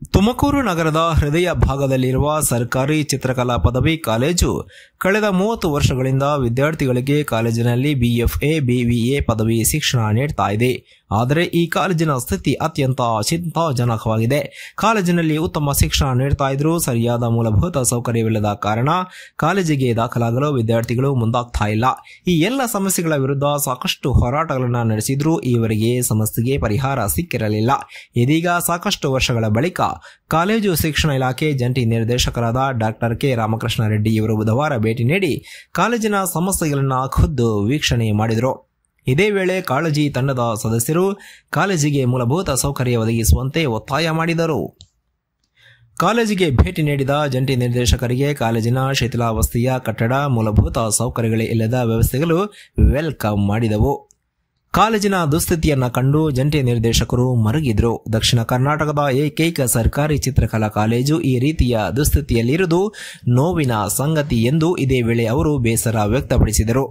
ತುಮಕೂರು ನಗರದ ಹೃದಯ ಭಾಗದಲ್ಲಿರುವ ಸರ್ಕಾರಿ ಚಿತ್ರಕಲಾ ಪದವಿ ಕಾಲೇಜು ಕಳೆದ ಮೂವತ್ತು ವರ್ಷಗಳಿಂದ ವಿದ್ಯಾರ್ಥಿಗಳಿಗೆ ಕಾಲೇಜಿನಲ್ಲಿ ಬಿಎಫ್ಎ ಬಿವಿಎ ಪದವಿ ಶಿಕ್ಷಣ ನೀಡ್ತಾ ಇದೆ ಆದರೆ ಈ ಕಾಲೇಜಿನ ಸ್ಥಿತಿ ಅತ್ಯಂತ ಚಿಂತಾಜನಕವಾಗಿದೆ ಕಾಲೇಜಿನಲ್ಲಿ ಉತ್ತಮ ಶಿಕ್ಷಣ ನೀಡ್ತಾ ಇದ್ರೂ ಸರಿಯಾದ ಮೂಲಭೂತ ಸೌಕರ್ಯವಿಲ್ಲದ ಕಾರಣ ಕಾಲೇಜಿಗೆ ದಾಖಲಾಗಲು ವಿದ್ಯಾರ್ಥಿಗಳು ಮುಂದಾಗ್ತಾ ಇಲ್ಲ ಈ ಎಲ್ಲ ಸಮಸ್ಯೆಗಳ ವಿರುದ್ಧ ಸಾಕಷ್ಟು ಹೋರಾಟಗಳನ್ನು ನಡೆಸಿದ್ರೂ ಈವರೆಗೆ ಸಮಸ್ಯೆಗೆ ಪರಿಹಾರ ಸಿಕ್ಕಿರಲಿಲ್ಲ ಇದೀಗ ಸಾಕಷ್ಟು ವರ್ಷಗಳ ಬಳಿಕ ಕಾಲೇಜು ಶಿಕ್ಷಣ ಇಲಾಖೆ ಜಂಟಿ ನಿರ್ದೇಶಕರಾದ ಡಾಕ್ಟರ್ ಕೆ ರಾಮಕೃಷ್ಣ ರೆಡ್ಡಿ ಇವರು ಬುಧವಾರ ಭೇಟಿ ನೀಡಿ ಕಾಲೇಜಿನ ಸಮಸ್ಯೆಗಳನ್ನು ಖುದ್ದು ವೀಕ್ಷಣೆ ಮಾಡಿದರು ಇದೇ ವೇಳೆ ಕಾಳಜಿ ತಂಡದ ಸದಸ್ಯರು ಕಾಲೇಜಿಗೆ ಮೂಲಭೂತ ಸೌಕರ್ಯ ಒದಗಿಸುವಂತೆ ಒತ್ತಾಯ ಮಾಡಿದರು ಕಾಲೇಜಿಗೆ ಭೇಟಿ ನೀಡಿದ ಜಂಟಿ ನಿರ್ದೇಶಕರಿಗೆ ಕಾಲೇಜಿನ ಶಿಥಿಲಾವಸ್ಥೆಯ ಕಟ್ಟಡ ಮೂಲಭೂತ ಸೌಕರ್ಯಗಳೇ ಇಲ್ಲದ ವ್ಯವಸ್ಥೆಗಳು ವೆಲ್ಕಮ್ ಮಾಡಿದವು ಕಾಲೇಜಿನ ದುಸ್ಥಿತಿಯನ್ನ ಕಂಡು ಜಂಟಿ ನಿರ್ದೇಶಕರು ಮರಗಿದ್ರು ದಕ್ಷಿಣ ಕರ್ನಾಟಕದ ಏಕೈಕ ಸರ್ಕಾರಿ ಚಿತ್ರಕಲಾ ಕಾಲೇಜು ಈ ರೀತಿಯ ದುಸ್ಥಿತಿಯಲ್ಲಿರುವುದು ನೋವಿನ ಸಂಗತಿ ಎಂದು ಇದೇ ವೇಳೆ ಅವರು ಬೇಸರ ವ್ಯಕ್ತಪಡಿಸಿದರು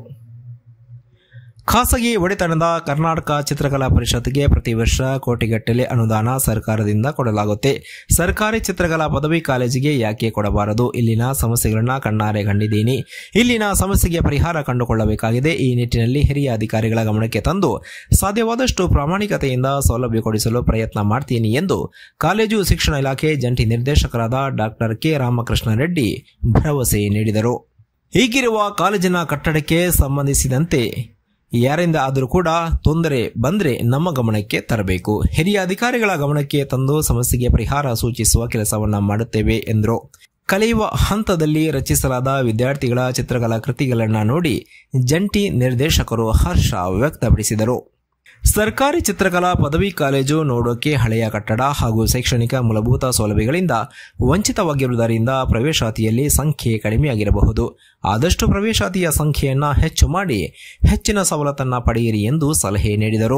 ಖಾಸಗಿ ಒಡೆತನದ ಕರ್ನಾಟಕ ಚಿತ್ರಕಲಾ ಪರಿಷತ್ಗೆ ಪ್ರತಿ ವರ್ಷ ಕೋಟಿಗಟ್ಟಲೆ ಅನುದಾನ ಸರ್ಕಾರದಿಂದ ಕೊಡಲಾಗುತ್ತೆ ಸರ್ಕಾರಿ ಚಿತ್ರಕಲಾ ಪದವಿ ಕಾಲೇಜಿಗೆ ಯಾಕೆ ಕೊಡಬಾರದು ಇಲ್ಲಿನ ಸಮಸ್ಯೆಗಳನ್ನ ಕಣ್ಣಾರೆ ಕಂಡಿದ್ದೀನಿ ಇಲ್ಲಿನ ಸಮಸ್ಯೆಗೆ ಪರಿಹಾರ ಕಂಡುಕೊಳ್ಳಬೇಕಾಗಿದೆ ಈ ನಿಟ್ಟಿನಲ್ಲಿ ಹಿರಿಯ ಅಧಿಕಾರಿಗಳ ಗಮನಕ್ಕೆ ತಂದು ಸಾಧ್ಯವಾದಷ್ಟು ಪ್ರಾಮಾಣಿಕತೆಯಿಂದ ಸೌಲಭ್ಯ ಕೊಡಿಸಲು ಪ್ರಯತ್ನ ಮಾಡ್ತೀನಿ ಎಂದು ಕಾಲೇಜು ಶಿಕ್ಷಣ ಇಲಾಖೆ ಜಂಟಿ ನಿರ್ದೇಶಕರಾದ ಡಾಕ್ಟರ್ ಕೆ ರಾಮಕೃಷ್ಣ ರೆಡ್ಡಿ ಭರವಸೆ ನೀಡಿದರು ಹೀಗಿರುವ ಕಾಲೇಜಿನ ಕಟ್ಟಡಕ್ಕೆ ಸಂಬಂಧಿಸಿದಂತೆ ಯಾರಿಂದ ಆದರೂ ಕೂಡ ತೊಂದರೆ ಬಂದರೆ ನಮ್ಮ ಗಮನಕ್ಕೆ ತರಬೇಕು ಹಿರಿಯ ಅಧಿಕಾರಿಗಳ ಗಮನಕ್ಕೆ ತಂದು ಸಮಸ್ಯೆಗೆ ಪರಿಹಾರ ಸೂಚಿಸುವ ಕೆಲಸವನ್ನ ಮಾಡುತ್ತೇವೆ ಎಂದರು ಕಲಿಯುವ ಹಂತದಲ್ಲಿ ರಚಿಸಲಾದ ವಿದ್ಯಾರ್ಥಿಗಳ ಚಿತ್ರಕಲಾ ಕೃತಿಗಳನ್ನು ನೋಡಿ ಜಂಟಿ ನಿರ್ದೇಶಕರು ಹರ್ಷ ವ್ಯಕ್ತಪಡಿಸಿದರು ಸರ್ಕಾರಿ ಚಿತ್ರಕಲಾ ಪದವಿ ಕಾಲೇಜು ನೋಡೋಕೆ ಹಳೆಯ ಕಟ್ಟಡ ಹಾಗೂ ಶೈಕ್ಷಣಿಕ ಮೂಲಭೂತ ಸೌಲಭ್ಯಗಳಿಂದ ವಂಚಿತವಾಗಿರುವುದರಿಂದ ಪ್ರವೇಶಾತಿಯಲ್ಲಿ ಸಂಖ್ಯೆ ಕಡಿಮೆಯಾಗಿರಬಹುದು ಆದಷ್ಟು ಪ್ರವೇಶಾತಿಯ ಸಂಖ್ಯೆಯನ್ನು ಹೆಚ್ಚು ಮಾಡಿ ಹೆಚ್ಚಿನ ಸವಲತ್ತನ್ನು ಪಡೆಯಿರಿ ಎಂದು ಸಲಹೆ ನೀಡಿದರು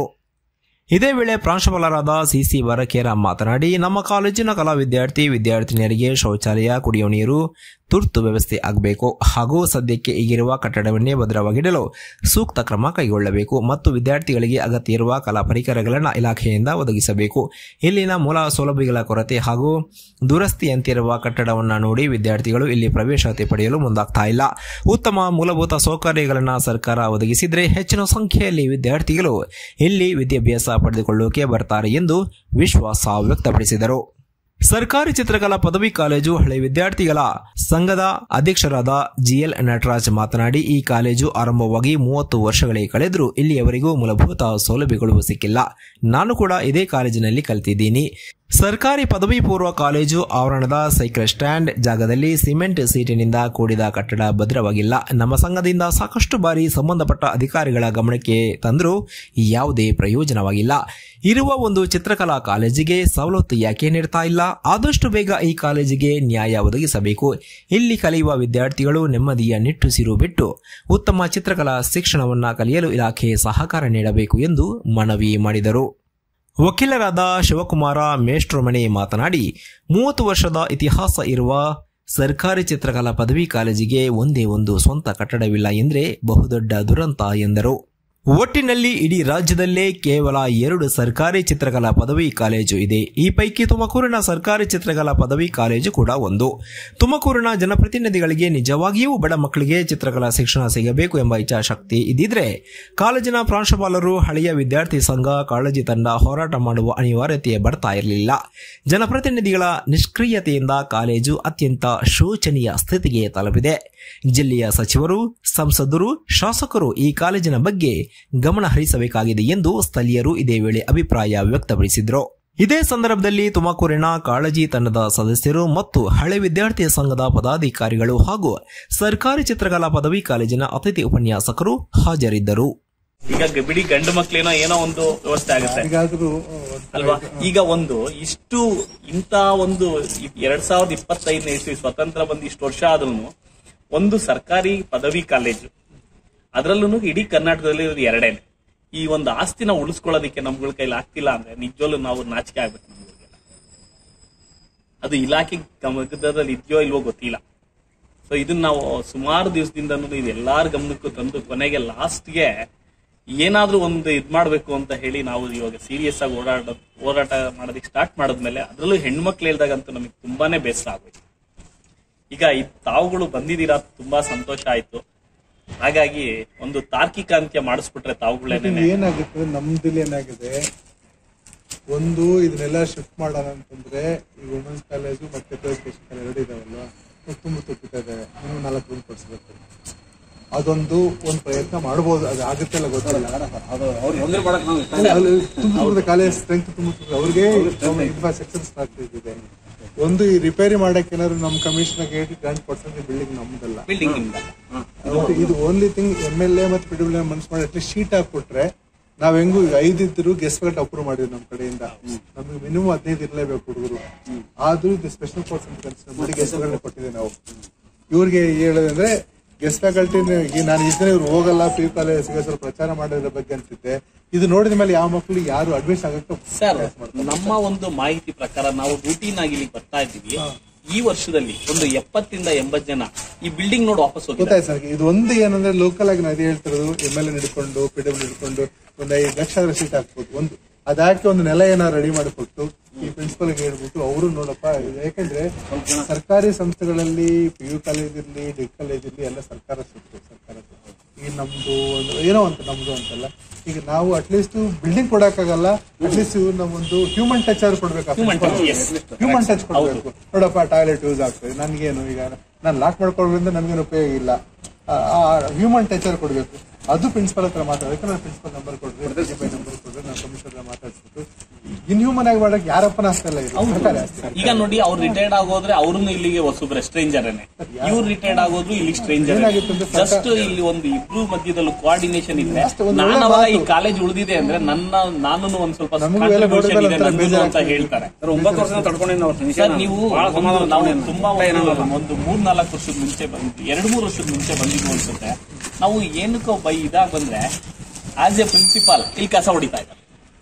ಇದೇ ವೇಳೆ ಪ್ರಾಂಶುಪಾಲರಾದ ಸಿಸಿ ವರಕೇರ ಮಾತನಾಡಿ ನಮ್ಮ ಕಾಲೇಜಿನ ಕಲಾ ವಿದ್ಯಾರ್ಥಿ ವಿದ್ಯಾರ್ಥಿನಿಯರಿಗೆ ಶೌಚಾಲಯ ಕುಡಿಯುವ ನೀರು ತುರ್ತು ವ್ಯವಸ್ಥೆ ಆಗಬೇಕು ಹಾಗೂ ಸದ್ಯಕ್ಕೆ ಈಗಿರುವ ಕಟ್ಟಡವನ್ನೇ ಭದ್ರವಾಗಿಡಲು ಸೂಕ್ತ ಕ್ರಮ ಕೈಗೊಳ್ಳಬೇಕು ಮತ್ತು ವಿದ್ಯಾರ್ಥಿಗಳಿಗೆ ಅಗತ್ಯ ಇರುವ ಕಲಾ ಪರಿಕರಗಳನ್ನು ಇಲಾಖೆಯಿಂದ ಒದಗಿಸಬೇಕು ಇಲ್ಲಿನ ಮೂಲ ಸೌಲಭ್ಯಗಳ ಕೊರತೆ ಹಾಗೂ ದುರಸ್ತಿಯಂತಿರುವ ಕಟ್ಟಡವನ್ನು ನೋಡಿ ವಿದ್ಯಾರ್ಥಿಗಳು ಇಲ್ಲಿ ಪ್ರವೇಶಾತಿ ಪಡೆಯಲು ಮುಂದಾಗ್ತಾ ಇಲ್ಲ ಉತ್ತಮ ಮೂಲಭೂತ ಸೌಕರ್ಯಗಳನ್ನು ಸರ್ಕಾರ ಒದಗಿಸಿದರೆ ಹೆಚ್ಚಿನ ಸಂಖ್ಯೆಯಲ್ಲಿ ವಿದ್ಯಾರ್ಥಿಗಳು ಇಲ್ಲಿ ವಿದ್ಯಾಭ್ಯಾಸ ಪಡೆದುಕೊಳ್ಳೋಕೆ ಬರ್ತಾರೆ ಎಂದು ವಿಶ್ವಾಸ ವ್ಯಕ್ತಪಡಿಸಿದರು ಸರ್ಕಾರಿ ಚಿತ್ರಕಲಾ ಪದವಿ ಕಾಲೇಜು ಹಳೆ ವಿದ್ಯಾರ್ಥಿಗಳ ಸಂಘದ ಅಧ್ಯಕ್ಷರಾದ ಜಿಎಲ್ ನಟರಾಜ್ ಮಾತನಾಡಿ ಈ ಕಾಲೇಜು ಆರಂಭವಾಗಿ ಮೂವತ್ತು ವರ್ಷಗಳೇ ಕಳೆದರೂ ಇಲ್ಲಿಯವರೆಗೂ ಮೂಲಭೂತ ಸೌಲಭ್ಯಗಳು ಸಿಕ್ಕಿಲ್ಲ ನಾನು ಕೂಡ ಇದೇ ಕಾಲೇಜಿನಲ್ಲಿ ಕಲಿತಿದ್ದೀನಿ ಸರ್ಕಾರಿ ಪದವಿ ಪೂರ್ವ ಕಾಲೇಜು ಆವರಣದ ಸೈಕಲ್ ಸ್ಟ್ಯಾಂಡ್ ಜಾಗದಲ್ಲಿ ಸಿಮೆಂಟ್ ಸೀಟಿನಿಂದ ಕೂಡಿದ ಕಟ್ಟಡ ಭದ್ರವಾಗಿಲ್ಲ ನಮ್ಮ ಸಂಘದಿಂದ ಸಾಕಷ್ಟು ಬಾರಿ ಸಂಬಂಧಪಟ್ಟ ಅಧಿಕಾರಿಗಳ ಗಮನಕ್ಕೆ ತಂದರೂ ಯಾವುದೇ ಪ್ರಯೋಜನವಾಗಿಲ್ಲ ಇರುವ ಒಂದು ಚಿತ್ರಕಲಾ ಕಾಲೇಜಿಗೆ ಸವಲತ್ತು ಯಾಕೆ ನೀಡ್ತಾ ಇಲ್ಲ ಆದಷ್ಟು ಬೇಗ ಈ ಕಾಲೇಜಿಗೆ ನ್ಯಾಯ ಒದಗಿಸಬೇಕು ಇಲ್ಲಿ ಕಲಿಯುವ ವಿದ್ಯಾರ್ಥಿಗಳು ನೆಮ್ಮದಿಯ ನಿಟ್ಟುಸಿರು ಬಿಟ್ಟು ಉತ್ತಮ ಚಿತ್ರಕಲಾ ಶಿಕ್ಷಣವನ್ನು ಕಲಿಯಲು ಇಲಾಖೆ ಸಹಕಾರ ನೀಡಬೇಕು ಎಂದು ಮನವಿ ಮಾಡಿದರು ವಕೀಲರಾದ ಶಿವಕುಮಾರ ಮೇಷ್ಟ್ರಮಣಿ ಮಾತನಾಡಿ ಮೂವತ್ತು ವರ್ಷದ ಇತಿಹಾಸ ಇರುವ ಸರ್ಕಾರಿ ಚಿತ್ರಕಲಾ ಪದವಿ ಕಾಲೇಜಿಗೆ ಒಂದೇ ಒಂದು ಸ್ವಂತ ಕಟ್ಟಡವಿಲ್ಲ ಎಂದರೆ ಬಹುದೊಡ್ಡ ದುರಂತ ಎಂದರು ಒಟ್ಟಿನಲ್ಲಿ ಇಡೀ ರಾಜ್ಯದಲ್ಲೇ ಕೇವಲ ಎರಡು ಸರ್ಕಾರಿ ಚಿತ್ರಕಲಾ ಪದವಿ ಕಾಲೇಜು ಇದೆ ಈ ಪೈಕಿ ತುಮಕೂರಿನ ಸರ್ಕಾರಿ ಚಿತ್ರಕಲಾ ಪದವಿ ಕಾಲೇಜು ಕೂಡ ಒಂದು ತುಮಕೂರಿನ ಜನಪ್ರತಿನಿಧಿಗಳಿಗೆ ನಿಜವಾಗಿಯೂ ಬಡ ಮಕ್ಕಳಿಗೆ ಚಿತ್ರಕಲಾ ಶಿಕ್ಷಣ ಸಿಗಬೇಕು ಎಂಬ ಇಚ್ಛಾಶಕ್ತಿ ಇದ್ದಿದ್ರೆ ಕಾಲೇಜಿನ ಪ್ರಾಂಶುಪಾಲರು ಹಳೆಯ ವಿದ್ಯಾರ್ಥಿ ಸಂಘ ಕಾಳಜಿ ತಂಡ ಹೋರಾಟ ಮಾಡುವ ಅನಿವಾರ್ಯತೆ ಬರ್ತಾ ಇರಲಿಲ್ಲ ಜನಪ್ರತಿನಿಧಿಗಳ ನಿಷ್ಕ್ರಿಯತೆಯಿಂದ ಕಾಲೇಜು ಅತ್ಯಂತ ಶೋಚನೀಯ ಸ್ಥಿತಿಗೆ ತಲುಪಿದೆ ಜಿಲ್ಲೆಯ ಸಚಿವರು ಸಂಸದರು ಶಾಸಕರು ಈ ಕಾಲೇಜಿನ ಬಗ್ಗೆ ಗಮನ ಹರಿಸಬೇಕಾಗಿದೆ ಎಂದು ಸ್ಥಳೀಯರು ಇದೇ ವೇಳೆ ಅಭಿಪ್ರಾಯ ವ್ಯಕ್ತಪಡಿಸಿದರು ಇದೇ ಸಂದರ್ಭದಲ್ಲಿ ತುಮಕೂರಿನ ಕಾಳಜಿ ತಂಡದ ಸದಸ್ಯರು ಮತ್ತು ಹಳೆ ವಿದ್ಯಾರ್ಥಿ ಸಂಘದ ಪದಾಧಿಕಾರಿಗಳು ಹಾಗೂ ಸರ್ಕಾರಿ ಚಿತ್ರಕಲಾ ಪದವಿ ಕಾಲೇಜಿನ ಅತಿಥಿ ಉಪನ್ಯಾಸಕರು ಹಾಜರಿದ್ದರು ಈಗ ಗ- ಬಿಡಿ ಗಂಡು ಮಕ್ಳೇನೋ ಏನೋ ಒಂದು ವ್ಯವಸ್ಥೆ ಆಗುತ್ತೆ ಈಗಾದ್ರೂ ಅಲ್ವಾ ಈಗ ಒಂದು ಇಷ್ಟು ಇಂತ ಒಂದು ಇ- ಎರಡ್ ಸಾವಿರದ ಇಪ್ಪತ್ತೈದನೇ ಇಸ್ವಿ ಸ್ವತಂತ್ರ ಬಂದು ಇಷ್ಟು ವರ್ಷ ಆದ್ರೂ ಒಂದು ಸರ್ಕಾರಿ ಪದವಿ ಕಾಲೇಜು ಅದರಲ್ಲೂ ಇಡೀ ಕರ್ನಾಟಕದಲ್ಲಿ ಇರೋದು ಎರಡೇನೆ ಈ ಒಂದು ಆಸ್ತಿನ ಉಳಿಸ್ಕೊಳ್ಳೋದಕ್ಕೆ ನಮ್ಗಳ ಕೈಲಿ ಆಗ್ತಿಲ್ಲ ಅಂದ್ರೆ ನಿಜವಲ್ಲೂ ನಾವು ನಾಚಿಕೆ ಆಗ್ಬೇಕು ನಮ್ಗಳಿಗೆಲ್ಲ ಅದು ಇಲಾಖೆ ಗಮನದಲ್ಲಿ ಇದೆಯೋ ಇಲ್ವೋ ಗೊತ್ತಿಲ್ಲ ಸೊ ಇದನ್ನ ನಾವು ಸುಮಾರು ದಿವಸದಿಂದನೂ ಇದು ಎಲ್ಲಾರ ಗಮನಕ್ಕೂ ತಂದು ಕೊನೆಗೆ ಲಾಸ್ಟ್ಗೆ ಏನಾದ್ರೂ ಒಂದು ಇದ್ ಮಾಡ್ಬೇಕು ಅಂತ ಹೇಳಿ ನಾವು ಇವಾಗ ಸೀರಿಯಸ್ ಆಗಿ ಓಡಾಡ ಹೋರಾಟ ಮಾಡೋದಕ್ಕೆ ಸ್ಟಾರ್ಟ್ ಮಾಡಿದ್ಮೇಲೆ ಅದ್ರಲ್ಲೂ ಹೆಣ್ಮಕ್ಳು ಹೇಳ್ದಾಗಂತೂ ನಮಗೆ ತುಂಬಾನೇ ಬೇಸರ ಆಗೋಯ್ತು ಈಗ ಈ ತಾವುಗಳು ಬಂದಿದ್ದೀರಾ ತುಂಬಾ ಸಂತೋಷ ಆಯ್ತು ಹಾಗಾಗಿ ಒಂದು ತಾರ್ಕಿಕ ಅಂತ್ಯ ಮಾಡಿಸ್ಬಿಟ್ರೆ ತಾವುಗಳೇನೆ ಏನಾಗುತ್ತೆ ನಮ್ದಲ್ಲಿ ಏನಾಗಿದೆ ಒಂದು ಇದನ್ನೆಲ್ಲ ಶಿಫ್ಟ್ ಮಾಡೋಣ ಅಂತಂದ್ರೆ ಈ ವುಮೆನ್ಸ್ ಕಾಲೇಜು ಮತ್ತೆ ಎಜುಕೇಶನ್ ಕಾಲೇಜ್ ಎರಡು ಇದಾವಲ್ವ ಅವು ತುಂಬ ತುಪ್ಪಿತಾ ಇದಾವೆ ಇನ್ನೂ ನಾಲ್ಕು ರೂಮ್ ಕೊಡಿಸ್ಬೇಕು ಅದೊಂದು ಒಂದು ಪ್ರಯತ್ನ ಮಾಡ್ಬೋದು ಅದು ಆಗುತ್ತೆ ಇಲ್ಲ ಗೊತ್ತಿಲ್ಲ ಅಲ್ಲ, ಅಲ್ಲಿ ತುಂಬ ಕಾಲೇಜ್ ಸ್ಟ್ರೆಂತ್ ತುಂಬ ಅವ್ರಿಗೆ ಇನ್ಫ್ರಾಸ್ಟ್ರಕ್ಚರ್ ಸ್ಟಾರ್ಟ್ ಇದೆ ಒಂದು ಈ ರಿಪೇರಿ ಮಾಡಕ್ಕೆ ಏನಾದ್ರು ನಮ್ಮ ಕಮಿಷನ್ ಏಯ್ಟಿ ಗ್ರಾಂಟ್ ಕೊಡ್ಸಂದ್ರೆ ಬಿಲ್ಡಿಂಗ್ ನಮ್ದಲ್ಲ ಬಿಲ್ಡಿಂಗ್ ಇಂದ ಮತ್ತೆ ಇದು only thing M L A ಮತ್ತೆ ಪಿ ಮನ್ಸ್ ಮಾಡಿ ಅಟ್ಲೀಸ್ಟ್ ಶೀಟ್ ಹಾಕ್ಬಿಟ್ರೆ ನಾವ್ ಹೆಂಗು ಈಗ ಐದು ಇದ್ರು ಗೆಸ್ಟ್ ಗಳು ಅಪ್ರೂವ್ ಮಾಡಿದ್ವಿ ನಮ್ ಕಡೆಯಿಂದ ನಮ್ಗೆ ಮಿನಿಮಮ್ ಹದಿನೈದು ಇರ್ಲೇಬೇಕು ಹುಡುಗರು ಆದ್ರೂ ಇದು ಸ್ಪೆಷಲ್ ಕೋರ್ಸ್ ಅಂತ ಕನ್ಸಿಡರ್ ಮಾಡಿ ಗೆಸ್ಟ್ ಗಳನ್ನ ಕೊಟ್ಟಿದ್ದೆ ನಾವು ಇವ್ರಿಗೆ ಹೇಳೋದಂದ್ರೆ ಗೆಸ್ಟ್ ಫ್ಯಾಕಲ್ಟಿ ಈಗ ನಾನು ಇದ್ರೆ ಇವ್ರು ಹೋಗಲ್ಲ ಪಿ ಯು ಕಾಲೇಜ್ ಸ್ವಲ್ಪ ಪ್ರಚಾರ ಮಾಡೋದ್ರ ಬಗ್ಗೆ ಅಂತಿದ್ದೆ ಇದು ನೋಡಿದ ಮೇಲೆ ಯಾವ ಮಕ್ಕಳು ಯಾರು ಅಡ್ಮಿಷನ್ ಆಗಕ್ಕೆ ಸರ್ ನಮ್ಮ ಒಂದು ಮಾಹಿತಿ ಪ್ರಕಾರ ನಾವು ರೂಟೀನ್ ಆಗಿ ಇಲ್ಲಿ ಬರ್ತಾ ಇದ್ದೀವಿ ಈ ವರ್ಷದಲ್ಲಿ ಒಂದು ಎಪ್ಪತ್ತಿಂದ ಎಂಬತ್ ಜನ ಈ ಬಿಲ್ಡಿಂಗ್ ನೋಡಿ ವಾಪಸ್ ಹೋಗಿದ್ದಾರೆ ಗೊತ್ತಾಯ್ತು ಸರ್ ಇದು ಒಂದು ಏನಂದ್ರೆ ಲೋಕಲ್ ಆಗಿ ನಾವು ಹೇಳ್ತಿರೋದು ಎಮ್ ಎಲ್ ಎ ಹಿಡ್ಕೊಂಡು ಪಿ ಡಬ್ಲ್ಯೂ ಹಿಡ್ಕೊಂಡು ಒಂದು ಐದು ಲಕ್ಷ ಆದ್ರೆ ಸೀಟ್ ಹಾಕ್ಬೋದು ಒಂದು ಅದಾಕಿ ಒಂದು ನೆಲ ಏನಾದ್ರು ರೆಡಿ ಮಾಡಿಕೊಟ್ಟು ಈ ಪ್ರಿನ್ಸಿಪಲ್ ಹೇಳ್ಬಿಟ್ಟು ಅವರು ನೋಡಪ್ಪ ಇದು ಯಾಕಂದ್ರೆ ಸರ್ಕಾರಿ ಸಂಸ್ಥೆಗಳಲ್ಲಿ ಪಿ ಯು ಕಾಲೇಜ್ ಇರ್ಲಿ ಡಿ ಕಾಲೇಜ್ ಇರ್ಲಿ ಎಲ್ಲ ಸರ್ಕಾರ ಸಿಕ್ತು ಸರ್ಕಾರ ಈ ನಮ್ದು ಒಂದು ಏನೋ ಅಂತ ನಮ್ದು ಅಂತಲ್ಲ ಈಗ ನಾವು ಅಟ್ಲೀಸ್ಟ್ ಬಿಲ್ಡಿಂಗ್ ಕೊಡಕ್ಕಾಗಲ್ಲ ಅಟ್ಲೀಸ್ಟ್ ನಮ್ಮೊಂದು ಹ್ಯೂಮನ್ ಟಚ್ ಆದ್ರೂ ಕೊಡ್ಬೇಕು ಹ್ಯೂಮನ್ ಟಚ್ ಕೊಡ್ಬೇಕು ನೋಡಪ್ಪ ಟಾಯ್ಲೆಟ್ ಯೂಸ್ ಆಗ್ತದೆ ನನ್ಗೇನು ಈಗ ನಾನು ಲಾಕ್ ಮಾಡ್ಕೊಳ್ಳೋದ್ರಿಂದ ನನ್ಗೇನು ಉಪಯೋಗ ಇಲ್ಲ ಹ್ಯೂಮನ್ ಟಚ್ ಆದ್ರೂ ಕೊಡ್ಬೇಕು ಅದು ಪ್ರಿನ್ಸಿಪಲ್ ಹತ್ರ ಮಾತಾಡೋಕೆ ನಾನು ಪ್ರಿನ್ಸಿಪಲ್ ನಂಬರ್ ಕೊಡ್ರಿ ನಂಬರ್ ಕೊಡ್ರಿ ನಾನು ಕಮಿಷನರ್ ಮಾತಾಡ್ಸ್ಬಿಟ್ಟು ಇನ್ಹ್ಯೂಮನ್ ಆಗಿ ಮಾಡಕ್ ಯಾರಪ್ಪನ ಆಗ್ತಾ ಇಲ್ಲ ಇದು ಸರ್ಕಾರ ಆಗ್ತಾ ಇಲ್ಲ. ಈಗ ನೋಡಿ ಅವ್ರು ರಿಟೈರ್ಡ್ ಆಗೋದ್ರೆ ಅವ್ರನ್ನು ಇಲ್ಲಿಗೆ ಹೊಸಬ್ರೆ ಸ್ಟ್ರೇಂಜರ್ನೇ ಇವ್ರು ರಿಟೈರ್ಡ್ ಆಗೋದ್ರು ಇಲ್ಲಿ ಸ್ಟ್ರೇಂಜರ್ ಏನಾಗಿತ್ತು ಅಂದ್ರೆ ಜಸ್ಟ್ ಇಲ್ಲಿ ಒಂದು ಇಬ್ರು ಮಧ್ಯದಲ್ಲಿ ಕೋಆರ್ಡಿನೇಷನ್ ಇದ್ರೆ ಅಷ್ಟೇ, ಒಂದು ಒಳ್ಳೆ ನಾನು ಅವಾಗ ಈ ಮಾತು. ಕಾಲೇಜ್ ಉಳಿದಿದೆ ಅಂದ್ರೆ ನನ್ನ ನಾನು ಒಂದ್ ಸ್ವಲ್ಪ ನಮಗೂ ಎಲ್ಲ contribution ನೋಡಿದ್ರೆ ಇದೆ ಒಂಥರ ನಂದು ಅಂತ ಬೇಜಾರಾಗ್ತದೆ. ಹೇಳ್ತಾರೆ ಸರ್ ಒಂಬತ್ತು ವರ್ಷದಿಂದ ತಡ್ಕೊಂಡಿದ್ದು ಅವ್ರ ಸರ್ ನೀವು ಒಂದು- ನಾವು ತುಂಬಾ ಒಂದು- ಒಂದು ಮೂರ್ ನಾಲ್ಕು ವರ್ಷದ ಮುಂಚೆ ಬಂದಿದ್ವಿ ಎರಡು ಮೂರು ವರ್ಷದ ಮುಂಚೆ ಬಂದಿದ್ವು ಅನ್ಸುತ್ತೆ ನಾವು ಏನಕ್ಕೋ ಬೈ ಇದಾಗ ಬಂದ್ರೆ ಆಸ್ ಎ ಪ್ರಿನ್ಸಿಪಾಲ್ ಇಲ್ಲಿ ಕಸ ಹೊಡಿತಾ ಇದ್ದಾರೆ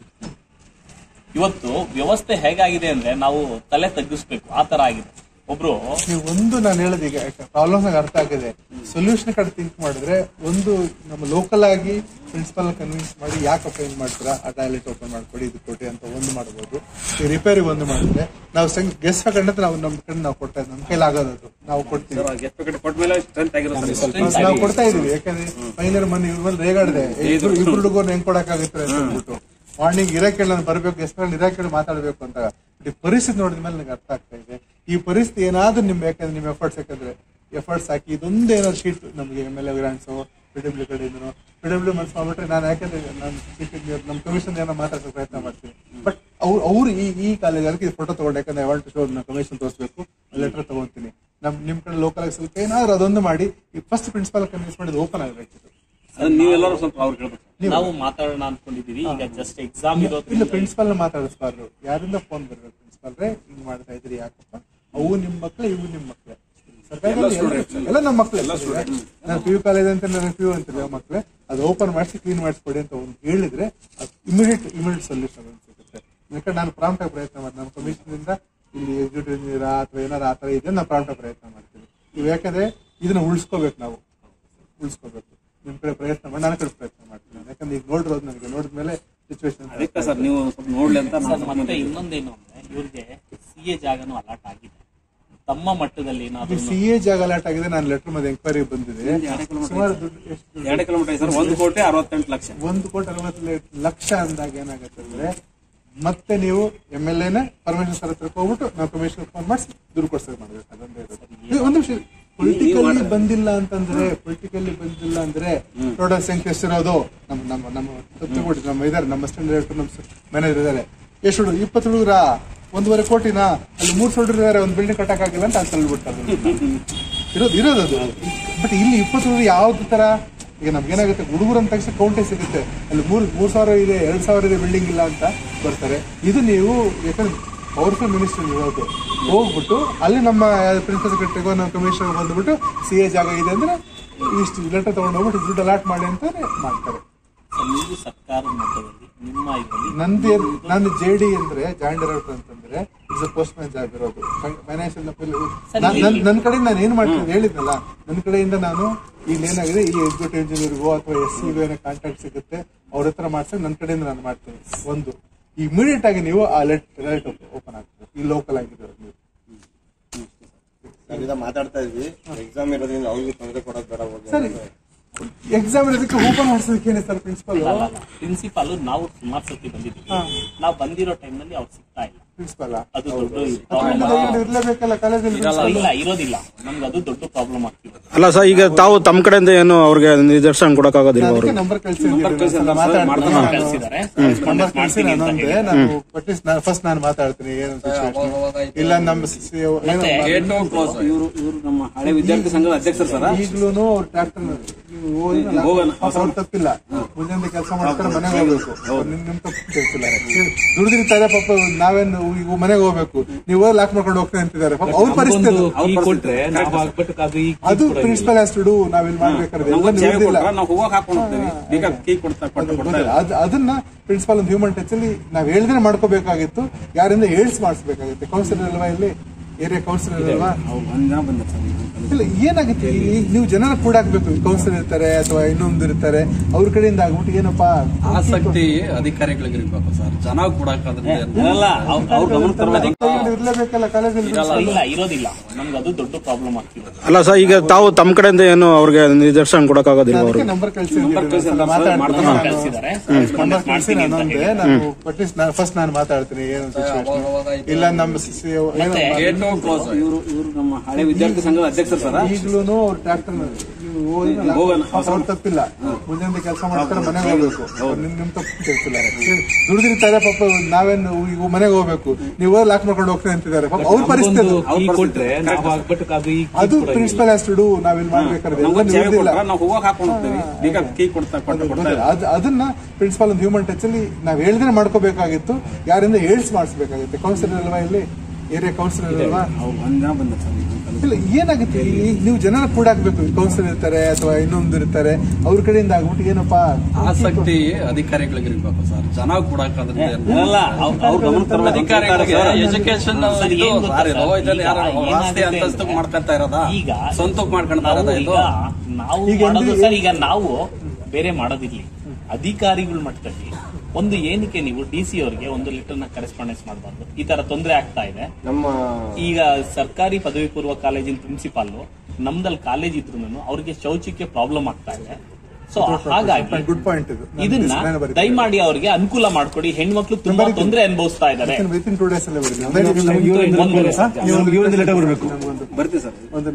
ಇವತ್ತು ವ್ಯವಸ್ಥೆ ಹೇಗಾಗಿದೆ ಅಂದ್ರೆ ನಾವು ತಲೆ ತಗ್ಗಿಸ್ಬೇಕು ಆ ತರ ಆಗಿದೆ ಒಬ್ರು ನೀವು ಒಂದು ನಾನು ಹೇಳೋದು ಈಗ ಪ್ರಾಬ್ಲಮ್ಸ್ ಅರ್ಥ ಆಗಿದೆ ಸೊಲ್ಯೂಷನ್ ಕಡೆ ಥಿಂಕ್ ಮಾಡಿದ್ರೆ ಒಂದು ನಮ್ಮ ಲೋಕಲ್ ಆಗಿ ಪ್ರಿನ್ಸಿಪಲ್ ಕನ್ವಿನ್ಸ್ ಮಾಡಿ ಯಾಕಪ್ಪ ಏನ್ ಮಾಡ್ತೀರಾ ಆ ಟಾಯ್ಲೆಟ್ ಓಪನ್ ಮಾಡ್ಕೊಡಿ ಇದು ಕೊಡಿ ಅಂತ ಒಂದು ಮಾಡ್ಬೋದು ಈ ರಿಪೇರಿ ಒಂದು ಮಾಡಿದ್ರೆ ನಾವು ಗೆಸ್ಟ್ ಕಂಡ ನಾವು ನಮ್ಮ ಕಡೆ ನಾವು ಕೊಡ್ತಾ ಇದ್ದೀವಿ ನಮ್ಮ ಕೈಲಿ ಆಗೋದು ಅದು. ನಾವು ಕೊಡ್ತೀವಿ ಗೆಸ್ಟ್ ಪ್ಯಾಕೆಟ್ ಕೊಟ್ಟ ಮೇಲೆ ಸ್ಟ್ರೆಂತ್ ಆಗಿರೋ ಸರ್ ನಾವು ಕೊಡ್ತಾ ಇದೀವಿ ಯಾಕಂದ್ರೆ ಫೈನಲ್ ಮನೆ ಇವ್ರ ಮೇಲೆ ರೇಗಾಡಿದೆ ಇಬ್ರು ಇಬ್ರು ಹುಡುಗರು ಹೆಂಗ್ ಕೊಡಕ್ಕಾಗುತ್ತೆ ಅಂತ ಹೇಳ್ಬಿಟ್ಟು ಮಾರ್ನಿಂಗ್ ಇರಕ್ಕೆ ನಾನು ಬರ್ಬೇಕು ಎಷ್ಟು ಇರಕ್ಕೆ ಮಾತಾಡ್ಬೇಕು ಅಂತ ಬಟ್ ಈ ಪರಿಸ್ಥಿತಿ ನೋಡಿದ ಮೇಲೆ ನನಗೆ ಅರ್ಥ ಆಗ್ತಾ ಇದೆ ಈ ಪರಿಸ್ಥಿತಿ ಏನಾದ್ರೂ ನಿಮ್ ಯಾಕಂದ್ರೆ ನಿಮ್ ಎಫರ್ಟ್ಸ್ ಯಾಕಂದ್ರೆ ಎಫರ್ಟ್ಸ್ ಹಾಕಿ ಇದೊಂದು ಏನಾದ್ರು ಶೀಟ್ ನಮಗೆ M L A grants P W ಕಡೆಯಿಂದ ಪಿ ಡಬ್ಲ್ಯೂ ಮನ್ಸ್ ಮಾಡ್ಬಿಟ್ರೆ ನಾನು ಯಾಕಂದ್ರೆ ನಾನು ಚೀಫ್ ಇಂಜಿನಿಯರ್ ನಮ್ಮ ಕಮಿಷನ್ ಏನೋ ಮಾತಾಡ್ಸೋ ಪ್ರಯತ್ನ ಮಾಡ್ತೀನಿ ಬಟ್ ಅವ್ರು ಅವ್ರು ಈ ಈ ಕಾಲೇಜ್ ಅದಕ್ಕೆ ಫೋಟೋ ತಗೊಂಡು ಯಾಕಂದ್ರೆ ಐ ವಾಂಟ್ ಶೋ ನಾನು ಕಮಿಷನ್ ತೋರಿಸ್ಬೇಕು ಲೆಟರ್ ತಗೊಂತೀನಿ ನಮ್ ನಿಮ್ ಕಡೆ ಲೋಕಲ್ ಆಗಿ ಸ್ವಲ್ಪ ಏನಾದ್ರು ಅದೊಂದು ಮಾಡಿ ಈ ಫಸ್ಟ್ ಪ್ರಿನ್ಸಿಪಲ್ ಕನ್ವಿನ್ಸ್ ಮಾಡಿದ್ದು ಓಪನ್ ಆಗಬೇಕು ಅದನ್ನ ನೀವೆಲ್ಲರೂ ಸ್ವಲ್ಪ ಅವ್ರು ಕೇಳ್ಬೇಕು ನಾವು ಮಾತಾಡೋಣ ಅನ್ಕೊಂಡಿದೀವಿ ಈಗ ಜಸ್ಟ್ ಎಕ್ಸಾಮ್ ಇಲ್ಲ ಇರೋದ್ರಿಂದ ಪ್ರಿನ್ಸಿಪಲ್ ಮಾತಾಡಿಸ್ಬಾರ್ದು ಯಾರಿಂದ ಫೋನ್ ಬರ್ಬೇಕು ಪ್ರಿನ್ಸಿಪಲ್ರೆ ಹಿಂಗ್ ಮಾಡ್ತಾ ಇದ್ರಿ ಯಾಕಪ್ಪ ಅವು ನಿಮ್ ಮಕ್ಳು ಇವು ನಿಮ್ ಮಕ್ಳು ಸರ್ಕಾರದಲ್ಲಿ ಎಲ್ಲ- ಎಲ್ಲ ನಮ್ಮ ಮಕ್ಳು ನಾನು ಪಿ ಯು ಕಾಲೇಜ್ ಅಂತ ನಾನು ಪಿ ಯು ಅಂತಿಲ್ಲ ಮಕ್ಳು ಅದು ಓಪನ್ ಮಾಡಿಸಿ ಕ್ಲೀನ್ ಮಾಡಿಸ್ಕೊಡಿ ಅಂತ ಒಂದು ಹೇಳಿದ್ರೆ ಇಮಿಡಿಯೇಟ್ ಇಮಿಡಿಯೇಟ್ ಸೊಲ್ಯೂಷನ್ ಅಂತ ಸಿಗುತ್ತೆ ಯಾಕಂದ್ರೆ ನಾನು ಪ್ರಾಂಪ್ಟ್ ಆಗಿ ಪ್ರಯತ್ನ ಮಾಡಿ ನಮ್ಮ ಕಮಿಷನ್ ಇಂದ ಇಲ್ಲಿ ಎಕ್ಸಿಕ್ಯೂಟಿವ್ ಇಂಜಿನಿಯರ್ ಅಥವಾ ಏನಾರ ಆ ತರ ಇದೆ ನಾನು ಪ್ರಾಂಪ್ಟ್ ಆಗಿ ಪ್ರಯತ್ನ ಮಾಡ್ತೀನಿ ಇವು ಯಾಕಂದ್ರೆ ಇದನ್ನ ಉಳಿಸ್ಕೋಬೇಕು ನಾವು ಉಳಿಸ್ಕೋಬೇಕು ನಿಮ್ ಕಡೆ ಪ್ರಯತ್ನ ಮಾಡಿ ನನ್ನ ಕಡೆ ಪ್ರಯತ್ನ ಮಾಡ್ತೀನಿ ನಾನು. ಯಾಕಂದ್ರೆ ಈಗ ನೋಡಿರೋದು ನನಗೆ ನೋಡಿದ್ಮೇಲೆ ಸಿಚುವೇಶನ್ ಅದಕ್ಕೆ ಸರ್ ನೀವು ಸ್ವಲ್ಪ ನೋಡ್ಲಿ ಅಂತ ಸರ್ ನಾನು ಮತ್ತೆ ಇನ್ನೊಂದೇನು ಅಂದ್ರೆ ಇವ್ರಿಗೆ ಸಿ ಎ ಜಾಗನೂ ಅಲಾಟ್ ಆಗಿದೆ ತಮ್ಮ ಮಟ್ಟದಲ್ಲಿ ಏನಾದ್ರು ಸಿ ಎ ಜಾಗ ಅಲಾಟ್ ಆಗಿದೆ ನಾನು ಲೆಟರ್ ಮೇಲೆ ಎಂಕ್ವೈರಿ ಬಂದಿದೆ ಸುಮಾರು ದುಡ್ಡು ಎಷ್ಟು ದುಡ್ಡು? ಎರಡು ಕಿಲೋಮೀಟರ್ ಸರ್ ಒಂದು ಕೋಟಿ ಅರವತ್ತೆಂಟು ಲಕ್ಷ ಒಂದು ಕೋಟಿ ಅರವತ್ತು ಲಕ್ಷ ಅಂದಾಗ ಏನಾಗುತ್ತೆ ಅಂದ್ರೆ ಮತ್ತೆ ನೀವು ಎಮ್ ಎಲ್ ಎನ ಪರ್ಮಿಷನ್ ಸರ್ ಹತ್ರ ಹೋಗ್ಬಿಟ್ಟು ನಾವು ಕಮಿಷನ್ ಫೋನ್ ಮಾಡಿಸಿ ದುಡ್ಡು ಕೊಡ್ಸೋದು ಮಾಡ್ಬೇಕು ಅದೊಂದೇ ಇರೋದು. ಇದು ಒಂದು ನಿಮಿಷ ಪೊಲಿಟಿಕಲಿ ಬಂದಿಲ್ಲ ಅಂತಂದ್ರೆ ಪೊಲಿಟಿಕಲಿ ಬಂದಿಲ್ಲ ಅಂದ್ರೆ ಟೋಟಲ್ ಸಂಖ್ಯೆ ಎಷ್ಟಿರೋದು ನಮ್ಮ ನಮ್ಮ ನಮ್ಮ ತಪ್ಪು ನಮ್ಮ ಇದಾರೆ ನಮ್ಮ ಅಸಿಸ್ಟೆಂಟ್ ಡೈರೆಕ್ಟರ್ ನಮ್ಮ ಮ್ಯಾನೇಜರ್ ಇದಾರೆ ಎಷ್ಟು ಹುಡುಗ ಇಪ್ಪತ್ತು ಹುಡುಗರ ಒಂದೂವರೆ ಕೋಟಿನಾ ಅಲ್ಲಿ ಮೂರ್ ಸಾವಿರ ಇದಾರೆ ಒಂದು ಬಿಲ್ಡಿಂಗ್ ಕಟ್ಟಕ್ಕಾಗಿಲ್ಲ ಅಂತ ಅಲ್ಲಿ ತಳ್ಳಿಬಿಡ್ತಾರೆ ಇರೋದು ಇರೋದು ಅದು ಬಟ್ ಇಲ್ಲಿ ಇಪ್ಪತ್ತು ಹುಡುಗರು ಯಾವ್ದು ತರ ಈಗ ನಮ್ಗೇನಾಗುತ್ತೆ ಹುಡುಗರು ಅಂತ ತಕ್ಷಣ ಕೌಂಟೇ ಸಿಗುತ್ತೆ ಅಲ್ಲಿ ಮೂರ್ ಮೂರ್ ಸಾವಿರ ಇದೆ ಎರಡ್ ಸಾವಿರ ಇದೆ ಬಿಲ್ಡಿಂಗ್ ಇಲ್ಲ ಅಂತ ಬರ್ತಾರೆ ಇದು ನೀವು ಯಾಕಂದ್ರೆ ಪವರ್ಫುಲ್ ಮಿನಿಸ್ಟರ್ ಇರೋದು ಹೋಗ್ಬಿಟ್ಟು ಅಲ್ಲಿ ನಮ್ಮ ಪ್ರಿನ್ಸಿಪಲ್ ಸೆಕ್ರೆಟರಿಗೋ ನಮ್ಮ ಕಮಿಷನರ್ ಬಂದ್ಬಿಟ್ಟು ಸಿ ಎ ಜಾಗ ಇದೆ ಅಂದ್ರೆ ಇಷ್ಟು ಲೆಟರ್ ತಗೊಂಡು ಹೋಗ್ಬಿಟ್ಟು ದುಡ್ಡು ಅಲಾಟ್ ಮಾಡಿ ಅಂತಾನೆ ಮಾಡ್ತಾರೆ ಸರ್, ನೀವು ಸರ್ಕಾರದ ಮಟ್ಟದಲ್ಲಿ ನಿಮ್ಮ ಇದರಲ್ಲಿ ನಂದು ಏನ್- ನಂದು ಜೆ ಡಿ ಅಂದ್ರೆ ಜಾಯಿಂಟ್ ಡೈರೆಕ್ಟರ್ ಅಂತಂದ್ರೆ ಇಟ್ಸ್ ಪೋಸ್ಟ್ ಮ್ಯಾನ್ ಜಾಬ್ ಇರೋದು ಫೈನಾನ್ಷಿಯಲ್ ಸರಿ, ನನ್ನ ಕಡೆ ನಾನು ಏನ್ ಮಾಡ್ತೀನಿ ಹೇಳಿದ್ನಲ್ಲ ನನ್ನ ಕಡೆಯಿಂದ ನಾನು ಇಲ್ಲಿ ಏನಾಗಿದೆ ಈ ಎಕ್ಸಿಕ್ಯೂಟಿವ್ ಇಂಜಿನಿಯರ್ಗೋ ಅಥವಾ ಎಸ್ ಸಿ ಏನೋ ಕಾಂಟ್ಯಾಕ್ಟ್ ಸಿಗುತ್ತೆ ಅವ್ರ ಹತ್ರ ಮಾಡ್ಸಕ್ ನನ್ನ ಕಡೆಯಿಂದ ನಾನು ಮಾಡ್ತೀನಿ ಒಂದು ಇಮಿಡಿಯೇಟ್ ಆಗಿ ನೀವು ಆ ಲೆಟ್ ಲೆಟ್ ಓಪನ್ ಆಗ್ತದೆ ಈ ಲೋಕಲ್ ಆಗಿರೋದು ನೀವು ನಾವಿದ ಮಾತಾಡ್ತಾ ಇದ್ವಿ ಎಕ್ಸಾಮ್ ಇರೋದ್ರಿಂದ ಅವ್ರಿಗೂ ತೊಂದರೆ ಕೊಡೋದು ಬೇಡ ಹೋಗಿ ಸರಿ ಎಕ್ಸಾಮ್ ಇರೋದಕ್ಕೆ ಓಪನ್ ಮಾಡ್ಸೋದಕ್ಕೆ ಏನೇ ಸರ್ ಪ್ರಿನ್ಸಿಪಲ್ ಪ್ರಿನ್ಸಿಪಾಲ್ ನಾವು ಸುಮಾರು ಸತಿ ಬಂದಿದ್ದೀವಿ ನಾವು ಬಂದಿರೋ ಟೈಮ್ ನಲ್ಲಿ ಅವ್ರು ಸಿಗ್ತಾ ಇಲ್ಲ ಪ್ರಿನ್ಸಿಪಲ್ ಅದು ದೊಡ್ಡ problem. ಇರ್ಲೇಬೇಕಲ್ಲ ಕಾಲೇಜಲ್ಲಿ ಇಲ್ಲ ಇರೋದಿಲ್ಲ ನಮ್ಗೆ ಅದು ದೊಡ್ಡ ಪ್ರಾಬ್ಲಮ್ ಆಗ್ತಿರೋದು ಅಲ್ಲ ಸರ್ ಈಗ ತಾವು ತಮ್ಮ ಕಡೆಯಿಂದ ಏನು ಅವ್ರಿಗೆ ನಿದರ್ಶನ ಕೊಡಕ್ಕಾಗೋದಿಲ್ಲ ಅದಕ್ಕೆ ಅವ್ರಿಗೆ ನಂಬರ್ ಕಳಿಸಿ ನಂಬರ್ ಕಳ್ಸಿದ್ದಾರೆ ನಂಬರ್ ಕಳಿಸಿ ನಾನು ಅಂದೆ ನಾನು ಅಟ್ಲೀಸ್ಟ್ ನಾನು ಫಸ್ಟ್ ನಾನು ಮಾತಾಡ್ತೀನಿ ಏನು ಸಿಚುವೇಶನ್ ಇಲ್ಲ ನಮ್ಮ ಸಿ- ಏನು ಗೇಟ್ ಕ್ಲೋಸ್ ಇವರು ಇವರು ನಮ್ಮ ಹಳೆ ವಿದ್ಯಾರ್ಥಿ ಸಂಘದ ಅಧ್ಯಕ್ಷರು ಸರ್ ಈಗ್ಲೂನು ಅವ್ರ ಟ್ರ್ಯಾಕ್ಟರ್ ಹೋಗೋಣ. ಅವ್ರ ತಪ್ಪಿಲ್ಲ ಮುಂಜಾನೆ ಕೆಲಸ ಮಾಡ್ತಾರೆ ಮನೆಗೆ ಹೋಗ್ಬೇಕು ಅವ್ರು ನಿಮ್ ನಿಮ್ ತಪ್ಪು ಕೇಳ್ತಿಲ್ಲ ದುಡಿದಿರ್ತಾರೆ ಪಾಪ ನಾವೇನು ಈಗ ಮನೆಗೆ ಹೋಗ್ಬೇಕು ನೀವು ಲಾಕ್ ಮಾಡ್ಕೊಂಡು ಹೋಗ್ತಾ ಅಂತಿದ್ದಾರೆ ಪಾಪ ಅವ್ರ ಪರಿಸ್ಥಿತಿ ಅದು. ಅವ್ರ ಕೊಟ್ರೆ ನಾವು ಆಗ್ಬಿಟ್ಟು ಅದು ಈಗ ಅದು ಪ್ರಿನ್ಸಿಪಲ್ ಹ್ಯಾಸ್ ಟು ಡೂ ನಾವಿಲ್ಲಿ ಮಾಡ್ಬೇಕಾದ್ರೆ ಎಲ್ಲ ನಮ್ಗೆ ಚಾವಿ ನಿಮ್ದಿಲ್ಲ. ಕೊಟ್ರ ನಾವು ಹೋಗಕ್ ಹಾಕೊಂಡು ಹೋಗ್ತೀವಿ ಈಗ ಕೀ ಕೊಡ್ತಾ ಕೊಟ್ಟು ಕೊಡ್ತಾ ಗೊತ್ತಿಲ್ಲ. ಅದ್- ಅದನ್ನ ಪ್ರಿನ್ಸಿಪಾಲ್ ಒಂದು ಹ್ಯೂಮನ್ ಟಚ್ ಅಲ್ಲಿ ನಾವ್ ಹೇಳಿದ್ರೆ ಮಾಡ್ಕೋಬೇಕಾಗಿತ್ತು ಯಾರಿಂದ ಹೇಳ್ಸ್ ಮಾಡಿಸ್ಬೇಕಾಗಿತ್ತು ಕೌನ್ಸಿಲರ್ ಅಲ್ವಾ ಇಲ್ಲಿ ಏರಿಯಾ ಕೌನ್ಸಿಲರ್ ಅಲ್ವಾ ಅವ್ರು ಒಂದ್ ಜನ ಬಂದ ಸರ್ ಇಲ್ಲ ಏನಾಗುತ್ತೆ ಇಲ್ಲಿ ನೀವು ಜನರ ಕೂಡಾಕ್ಬೇಕು ಕೌನ್ಸಿಲರ್ ಇರ್ತಾರೆ ಅಥವಾ ಇನ್ನೊಂದು ಇರ್ತಾರೆ ಅವ್ರ ಕಡೆಯಿಂದ ಆಗ್ಬಿಟ್ಟು ಏನಪ್ಪಾ ಆಸಕ್ತಿ ಅಧಿಕಾರಿಗಳಿಗೆ ಇರ್ಬೇಕು ಸರ್ ಜನ ಕೊಡಕ್ಕಾದ್ರೆ ಅಲ್ಲ ಅವ್ರ ಅವ್ರ ಗಮನ ತರಬೇಕು ಇರ್ಲೇಬೇಕಲ್ಲ ಕಾಲೇಜಲ್ಲಿ ಇಲ್ಲ ಇರೋದಿಲ್ಲ ನಮ್ಗೆ ಅದು ದೊಡ್ಡ ಪ್ರಾಬ್ಲಮ್ ಆಗ್ತಿರೋದು ಅಲ್ಲ ಸರ್ ಈಗ ತಾವು ತಮ್ಮ ಕಡೆಯಿಂದ ಏನು ಅವ್ರಿಗೆ ನಿದರ್ಶನ ಕೊಡಕ್ಕಾಗೋದಿಲ್ಲ ಅದಕ್ಕೆ ಅವ್ರಿಗೆ ನಂಬರ್ ಕಳಿಸಿ ನಂಬರ್ ಕಳ್ಸಿದ್ದಾರೆ ನಂಬರ್ ಕಳಿಸಿ ನಾನು ಅಂದೆ ನಾನು ಅಟ್ಲೀಸ್ಟ್ ನಾನು ಫಸ್ಟ್ ನಾನು ಮಾತಾಡ್ತೀನಿ ಏನು ಸಿಚುವೇಶನ್ ಇಲ್ಲ ನಮ್ಮ ಸಿ- ಏನು ಗೇಟ್ ಕ್ಲೋಸ್ ಇವರು ಇವರು ನಮ್ಮ ಹಳೆ ವಿದ್ಯಾರ್ಥಿ ಸಂಘದ ಅಧ್ಯಕ್ಷರು ಸರ್ ಈಗ್ಲೂನು ಅವ್ರ ಟ್ರ್ಯಾಕ್ಟರ್ ಹೋಗೋಣ. ಅವ್ರ ತಪ್ಪಿಲ್ಲ ಮುಂಜಾನೆ ಕೆಲಸ ಮಾಡ್ತಾರೆ ಮನೆಗೆ ಹೋಗ್ಬೇಕು ಅವ್ರು ನಿಮ್ ನಿಮ್ ತಪ್ಪು ಕೇಳ್ತಿಲ್ಲ ದುಡಿದಿರ್ತಾರೆ ಪಾಪ ನಾವೇನು ಈಗ ಮನೆಗೆ ಹೋಗ್ಬೇಕು ನೀವು ಲಾಕ್ ಮಾಡ್ಕೊಂಡು ಹೋಗ್ತಾ ಅಂತಿದ್ದಾರೆ ಪಾಪ ಅವ್ರ ಪರಿಸ್ಥಿತಿ ಅದು. ಈ ಕೊಟ್ರೆ ನಾವು ಆಗ್ಬಿಟ್ಟು ಅದು ಈಗ ಅದು ಪ್ರಿನ್ಸಿಪಲ್ ಹ್ಯಾಸ್ ಟು ಡೂ ನಾವಿಲ್ಲಿ ಮಾಡ್ಬೇಕಾದ್ರೆ ಎಲ್ಲ ನಮ್ಗೆ ಚಾವಿ ನಿಮ್ದಿಲ್ಲ. ಕೊಟ್ರ ನಾವು ಹೋಗಕ್ ಹಾಕೊಂಡು ಹೋಗ್ತೀವಿ ಈಗ ಕೀ ಕೊಡ್ತಾ ಕೊಟ್ಟು ಕೊಡ್ತಾ ಗೊತ್ತಿಲ್ಲ. ಅದ್- ಅದನ್ನ ಪ್ರಿನ್ಸಿಪಾಲ್ ಒಂದು ಹ್ಯೂಮನ್ ಟಚ್ ಅಲ್ಲಿ ನಾವ್ ಹೇಳಿದ್ರೆ ಮಾಡ್ಕೋಬೇಕಾಗಿತ್ತು ಯಾರಿಂದ ಹೇಳ್ಸ್ ಮಾಡಿಸ್ಬೇಕಾಗಿತ್ತು ಕೌನ್ಸಿಲರ್ ಅಲ್ವಾ ಇಲ್ಲಿ ಏರಿಯಾ ಕೌನ್ಸಿಲರ್ ಅಲ್ವಾ ಅವ್ರು ಒಂದ್ ಜನ ಬಂದ ಸರ್ ಇಲ್ಲ ಏನಾಗುತ್ತೆ ಇಲ್ಲಿ ನೀವು ಜನರ ಕೂಡಾಕ್ಬೇಕು ಕೌನ್ಸಿಲರ್ ಇರ್ತಾರೆ ಅಥವಾ ಇನ್ನೊಂದು ಇರ್ತಾರೆ ಅವ್ರ ಕಡೆಯಿಂದ ಆಗ್ಬಿಟ್ಟು ಏನಪ್ಪಾ ಆಸಕ್ತಿ ಅಧಿಕಾರಿಗಳಿಗೆ ಇರ್ಬೇಕು ಸರ್ ಜನ ಕೊಡಕ್ಕಾದ್ರೆ ಅಲ್ಲ ಅವ್ರ ಅವ್ರ ಗಮನ ತರಬೇಕು ಅಧಿಕಾರಿಗಳಿಗೆ ಎಜುಕೇಶನ್ ಸರ್, ಏನ್ ಗೊತ್ತಾ ಸರ್? ಇದರಲ್ಲಿ ಯಾರು ಈಗ ಆಸ್ತಿ ಏನಾಗುತ್ತೆ ಅಂತಸ್ತು ಅಂದ್ರೆ ಮಾಡ್ಕೊಂತ ಇರೋದ ಈಗ ಸ್ವಂತಕ್ಕೆ ಮಾಡ್ಕೊಂತ ನಾವು ಇರೋದ ಇದು ಈಗ ನಾವು ಈಗ ಮಾಡೋದು ಅಂದ್ರೆ- ಸರ್ ಈಗ ನಾವು ಬೇರೆ ಮಾಡೋದಿರ್ಲಿ ಅಧಿಕಾರಿಗಳ ಮಟ್ಟದಲ್ಲಿ ಒಂದು ಏನಕ್ಕೆ ನೀವು ಡಿ ಸಿ ಅವರಿಗೆ ಒಂದು ಲೆಟರ್ ನ ಕರೆಸ್ಪಾಂಡೆನ್ಸ್ ಮಾಡಬಾರ್ದು ಈ ತರ ತೊಂದರೆ ಆಗ್ತಾ ಇದೆ ನಮ್ಮ ಈಗ ಸರ್ಕಾರಿ ಪದವಿ ಪೂರ್ವ ಕಾಲೇಜಿನ ಪ್ರಿನ್ಸಿಪಾಲ್ ನಮ್ದಲ್ಲಿ ಕಾಲೇಜ್ ಇದ್ರು ಅವ್ರಿಗೆ ಶೌಚಕ್ಕೆ ಪ್ರಾಬ್ಲಮ್ ಆಗ್ತಾ ಇದೆ ಸೊ ಹಾಗಾಗಿ ಗುಡ್ ಪಾಯಿಂಟ್ ಇದು ಇದನ್ನ ನಾನು ಬರೀತೀನಿ. ದಯಮಾಡಿ ಅವ್ರಿಗೆ ಅನುಕೂಲ ಮಾಡ್ಕೊಡಿ ಹೆಣ್ಮಕ್ಳು ತುಂಬಾ ತೊಂದರೆ ಅನುಭವಿಸ್ತಾ ಇದ್ದಾರೆ ವಿತ್ ಇನ್ ಟೂ ಡೇಸ್ ಅಲ್ಲೇ ಬರ್ತೀನಿ ಒಂದು ಬರ್ತೀವಿ ಸರ್ ಒಂದು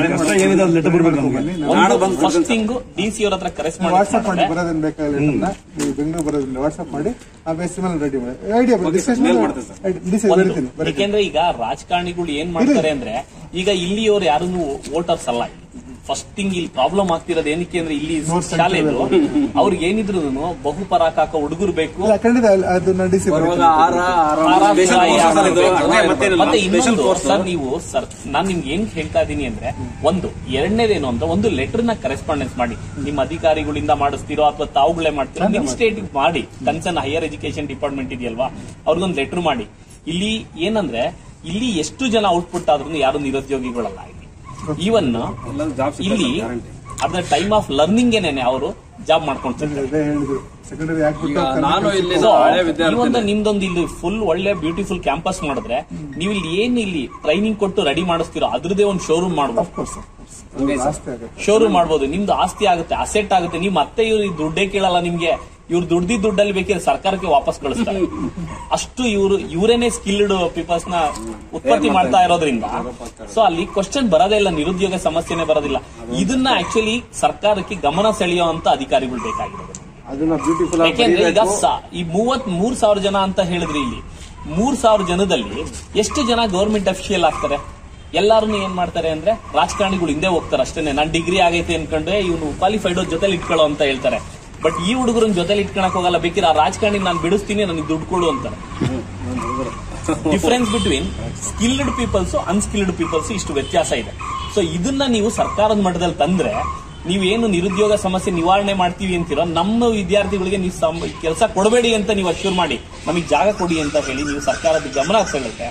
ಫಸ್ಟ್ ಥಿಂಗ್ ಡಿ ಸಿ ಅವ್ರ ಹತ್ರ ಕರೆಸ್ಪಾಂಡೆನ್ಸ್ ವಾಟ್ಸ್ಆಪ್ ಮಾಡಿ ಬರೋದನ್ನ ಬೇಕಾಗಿಲ್ಲ ನೀವು ಬೆಂಗಳೂರು ಬರೋದ್ರಿಂದ ವಾಟ್ಸ್ಆಪ್ ಮಾಡಿ ಆ ಬೇಸ್ ಮೇಲೆ ರೆಡಿ ಮಾಡಿ ಐಡಿಯಾ ಡಿಸ್ಕಸ್ ಬರೀತೀನಿ ಬರೀತೀನಿ ಯಾಕೆಂದ್ರೆ ಈಗ ರಾಜಕಾರಣಿಗಳು ಏನ್ ಮಾಡ್ತಾರೆ ಅಂದ್ರೆ ಈಗ ಇಲ್ಲಿಯವ್ರು ಯಾರನ್ನು ವೋಟರ್ಸ್ ಅಲ್ಲ ಫಸ್ಟ್ ಥಿಂಗ್ ಇಲ್ಲಿ ಪ್ರಾಬ್ಲಮ್ ಆಗ್ತಿರೋದು ಏನಕ್ಕೆ ಅಂದ್ರೆ ಇಲ್ಲಿ Notes ಶಾಲೆದು ಅವ್ರಿಗೆ ಏನಿದ್ರು ಬಹುಪರಾಕಾಕ ಹುಡುಗರು ಬೇಕು ಇಲ್ಲ, ಖಂಡಿತ ಅಲ್ಲ, ಅದನ್ನ ಡಿ ಸಿ ಬರುವಾಗ ಆರ ಆರ ಆರಾಮ್ Special ಸಾಯಿ course ಸರ್ ಇದು. ಆಗ್ಬೇಕು. ಅದೇ ಮತ್ತೇನಿಲ್ಲ. ಮತ್ತೆ Special ಇನ್ನೊಂದು course. ಸರ್ ನೀವು ಸರ್ ನಾನ್ ನಿಮ್ಗೆ ಏನ್ ಹೇಳ್ತಾ ಇದೀನಿ ಅಂದ್ರೆ ಒಂದು ಎರಡನೇದೇನು ಅಂತ ಒಂದು ಲೆಟರ್ ನ ಕರೆಸ್ಪಾಂಡೆನ್ಸ್ ಮಾಡಿ ನಿಮ್ಮ ಅಧಿಕಾರಿಗಳಿಂದ ಮಾಡಿಸ್ತಿರೋ ಅಥವಾ ತಾವುಗಳೇ ಮಾಡ್ತಿರೋ ನಿಮ್ ಸ್ಟೇಟ್ ಮಾಡಿ ಕನ್ಸರ್ನ್ ಹೈಯರ್ ಎಜುಕೇಶನ್ ಡಿಪಾರ್ಟ್ಮೆಂಟ್ ಇದೆಯಲ್ವಾ ಅವ್ರಿಗೊಂದು ಲೆಟರ್ ಮಾಡಿ ಇಲ್ಲಿ ಏನಂದ್ರೆ ಇಲ್ಲಿ ಎಷ್ಟು ಜನ ಔಟ್ಪುಟ್ ಆದ್ರೂ ಯಾರು ನಿರುದ್ಯೋಗಿಗಳಲ್ಲ ಇಲ್ಲಿ ಈವನ್ job ಸಿಗುತ್ತೆ ಇಲ್ಲಿ guarantee. ಅದ್ರ ಟೈಮ್ ಆಫ್ ಲರ್ನಿಂಗ್ ಏನೇನೆ ಅವರು ಜಾಬ್ ಮಾಡ್ಕೊಂತಾರೆ ಅದೇ ಹೇಳಿದ್ರು ಸೆಕೆಂಡರಿ ಈಗ ನಾನು ಇಲ್ಲಿ So, ಹಳೆ ನೀವೊಂದು ವಿದ್ಯಾರ್ಥಿ ನಿಮ್ದೊಂದು ಇಲ್ಲಿ ಫುಲ್ ಒಳ್ಳೆ ಬ್ಯೂಟಿಫುಲ್ ಕ್ಯಾಂಪಸ್ ಮಾಡಿದ್ರೆ ನೀವು ಇಲ್ಲಿ ಏನ್ ಇಲ್ಲಿ ಟ್ರೈನಿಂಗ್ ಕೊಟ್ಟು ರೆಡಿ ಮಾಡಿಸ್ತೀರೋ ಅದ್ರದೇ ಒಂದು ಶೋರೂಮ್ ಮಾಡ್ಬೋದು ಜಾಸ್ತಿ ಆಗುತ್ತೆ ಶೋರೂಮ್ ಮಾಡ್ಬೋದು ನಿಮ್ದು ಆಸ್ತಿ ಆಗುತ್ತೆ ಅಸೆಟ್ ಆಗುತ್ತೆ ನೀವು ಮತ್ತೆ ಇವ್ರು ಈ ದುಡ್ಡೇ ಕೇಳಲ್ಲ ನಿಮ್ಗೆ ಇವ್ರು ದುಡ್ದಿದ್ ದುಡ್ಡಲ್ಲಿ ಬೇಕಿದ್ರೆ ಸರ್ಕಾರಕ್ಕೆ ವಾಪಸ್ ಕಳಿಸ್ತಾರೆ ಅಷ್ಟು ಇವರು ಇವರೇನೆ ಸ್ಕಿಲ್ಡ್ ಪೀಪಲ್ಸ್ ನ ಉತ್ಪತ್ತಿ ಮಾಡ್ತಾ ಇರೋದ್ರಿಂದ ಸೊ ಅಲ್ಲಿ ಕ್ವಶನ್ ಬರೋದೇ ಇಲ್ಲ ನಿರುದ್ಯೋಗ ಸಮಸ್ಯೆನೆ ಬರೋದಿಲ್ಲ ಇದನ್ನ ಆಕ್ಚುಲಿ ಸರ್ಕಾರಕ್ಕೆ ಗಮನ ಸೆಳೆಯೋ ಅಂತ ಅಧಿಕಾರಿಗಳು ಬೇಕಾಗಿರೋದು ಅದನ್ನ ಬ್ಯೂಟಿಫುಲ್ ಆಗಿ ಯಾಕೆಂದ್ರೆ ಈಗ ಬರೀಬೇಕು. ಸ- ಈ ಮೂವತ್ ಮೂರ್ ಸಾವಿರ ಜನ ಅಂತ ಹೇಳಿದ್ರಿ ಇಲ್ಲಿ ಮೂರ್ ಸಾವಿರ ಜನದಲ್ಲಿ ಎಷ್ಟು ಜನ ಗವರ್ಮೆಂಟ್ ಅಫಿಷಿಯಲ್ ಆಗ್ತಾರೆ ಎಲ್ಲಾರು ಏನ್ ಮಾಡ್ತಾರೆ ಅಂದ್ರೆ ರಾಜಕಾರಣಿಗಳು ಹಿಂದೆ ಹೋಗ್ತಾರೆ ಅಷ್ಟೇನೆ ನಾನ್ ಡಿಗ್ರಿ ಆಗೈತೆ ಅನ್ಕೊಂಡ್ರೆ ಇವನು ಕ್ವಾಲಿಫೈಡ್ ಜೊತೆಲಿ ಇಟ್ಕೊಳ್ಳೋ ಅಂತ ಹೇಳ್ತಾರೆ ಬಟ್ ಈ ಹುಡುಗರನ್ನ ಜೊತೆಲಿ ಇಟ್ಕೊಳಕ್ ಹೋಗಲ್ಲ ಬೇಕಿದ್ರೆ ಆ ರಾಜಕಾರಣಿ ನಾನು ಬಿಡಿಸ್ತೀನಿ ನನಗೆ ದುಡ್ಡು ಕೊಡು ಅಂತಾರೆ difference between skilled peoples unskilled peoples ಇಷ್ಟು ವ್ಯತ್ಯಾಸ ಇದೆ ಸೊ ಇದನ್ನ ನೀವು ಸರ್ಕಾರದ ಮಟ್ಟದಲ್ಲಿ ತಂದ್ರೆ ನೀವೇನು ನಿರುದ್ಯೋಗ ಸಮಸ್ಯೆ ನಿವಾರಣೆ ಮಾಡ್ತೀವಿ ಅಂತೀರೋ ನಮ್ಮ ವಿದ್ಯಾರ್ಥಿಗಳಿಗೆ ನೀವು ಕೆಲಸ ಕೊಡಬೇಡಿ ಅಂತ ನೀವು ಅಶ್ಯೂರ್ ಮಾಡಿ ನಮಗೆ ಜಾಗ ಕೊಡಿ ಅಂತ ಹೇಳಿ ನೀವು ಸರ್ಕಾರದ ಗಮನ ಸೆಳೆಯುತ್ತೆ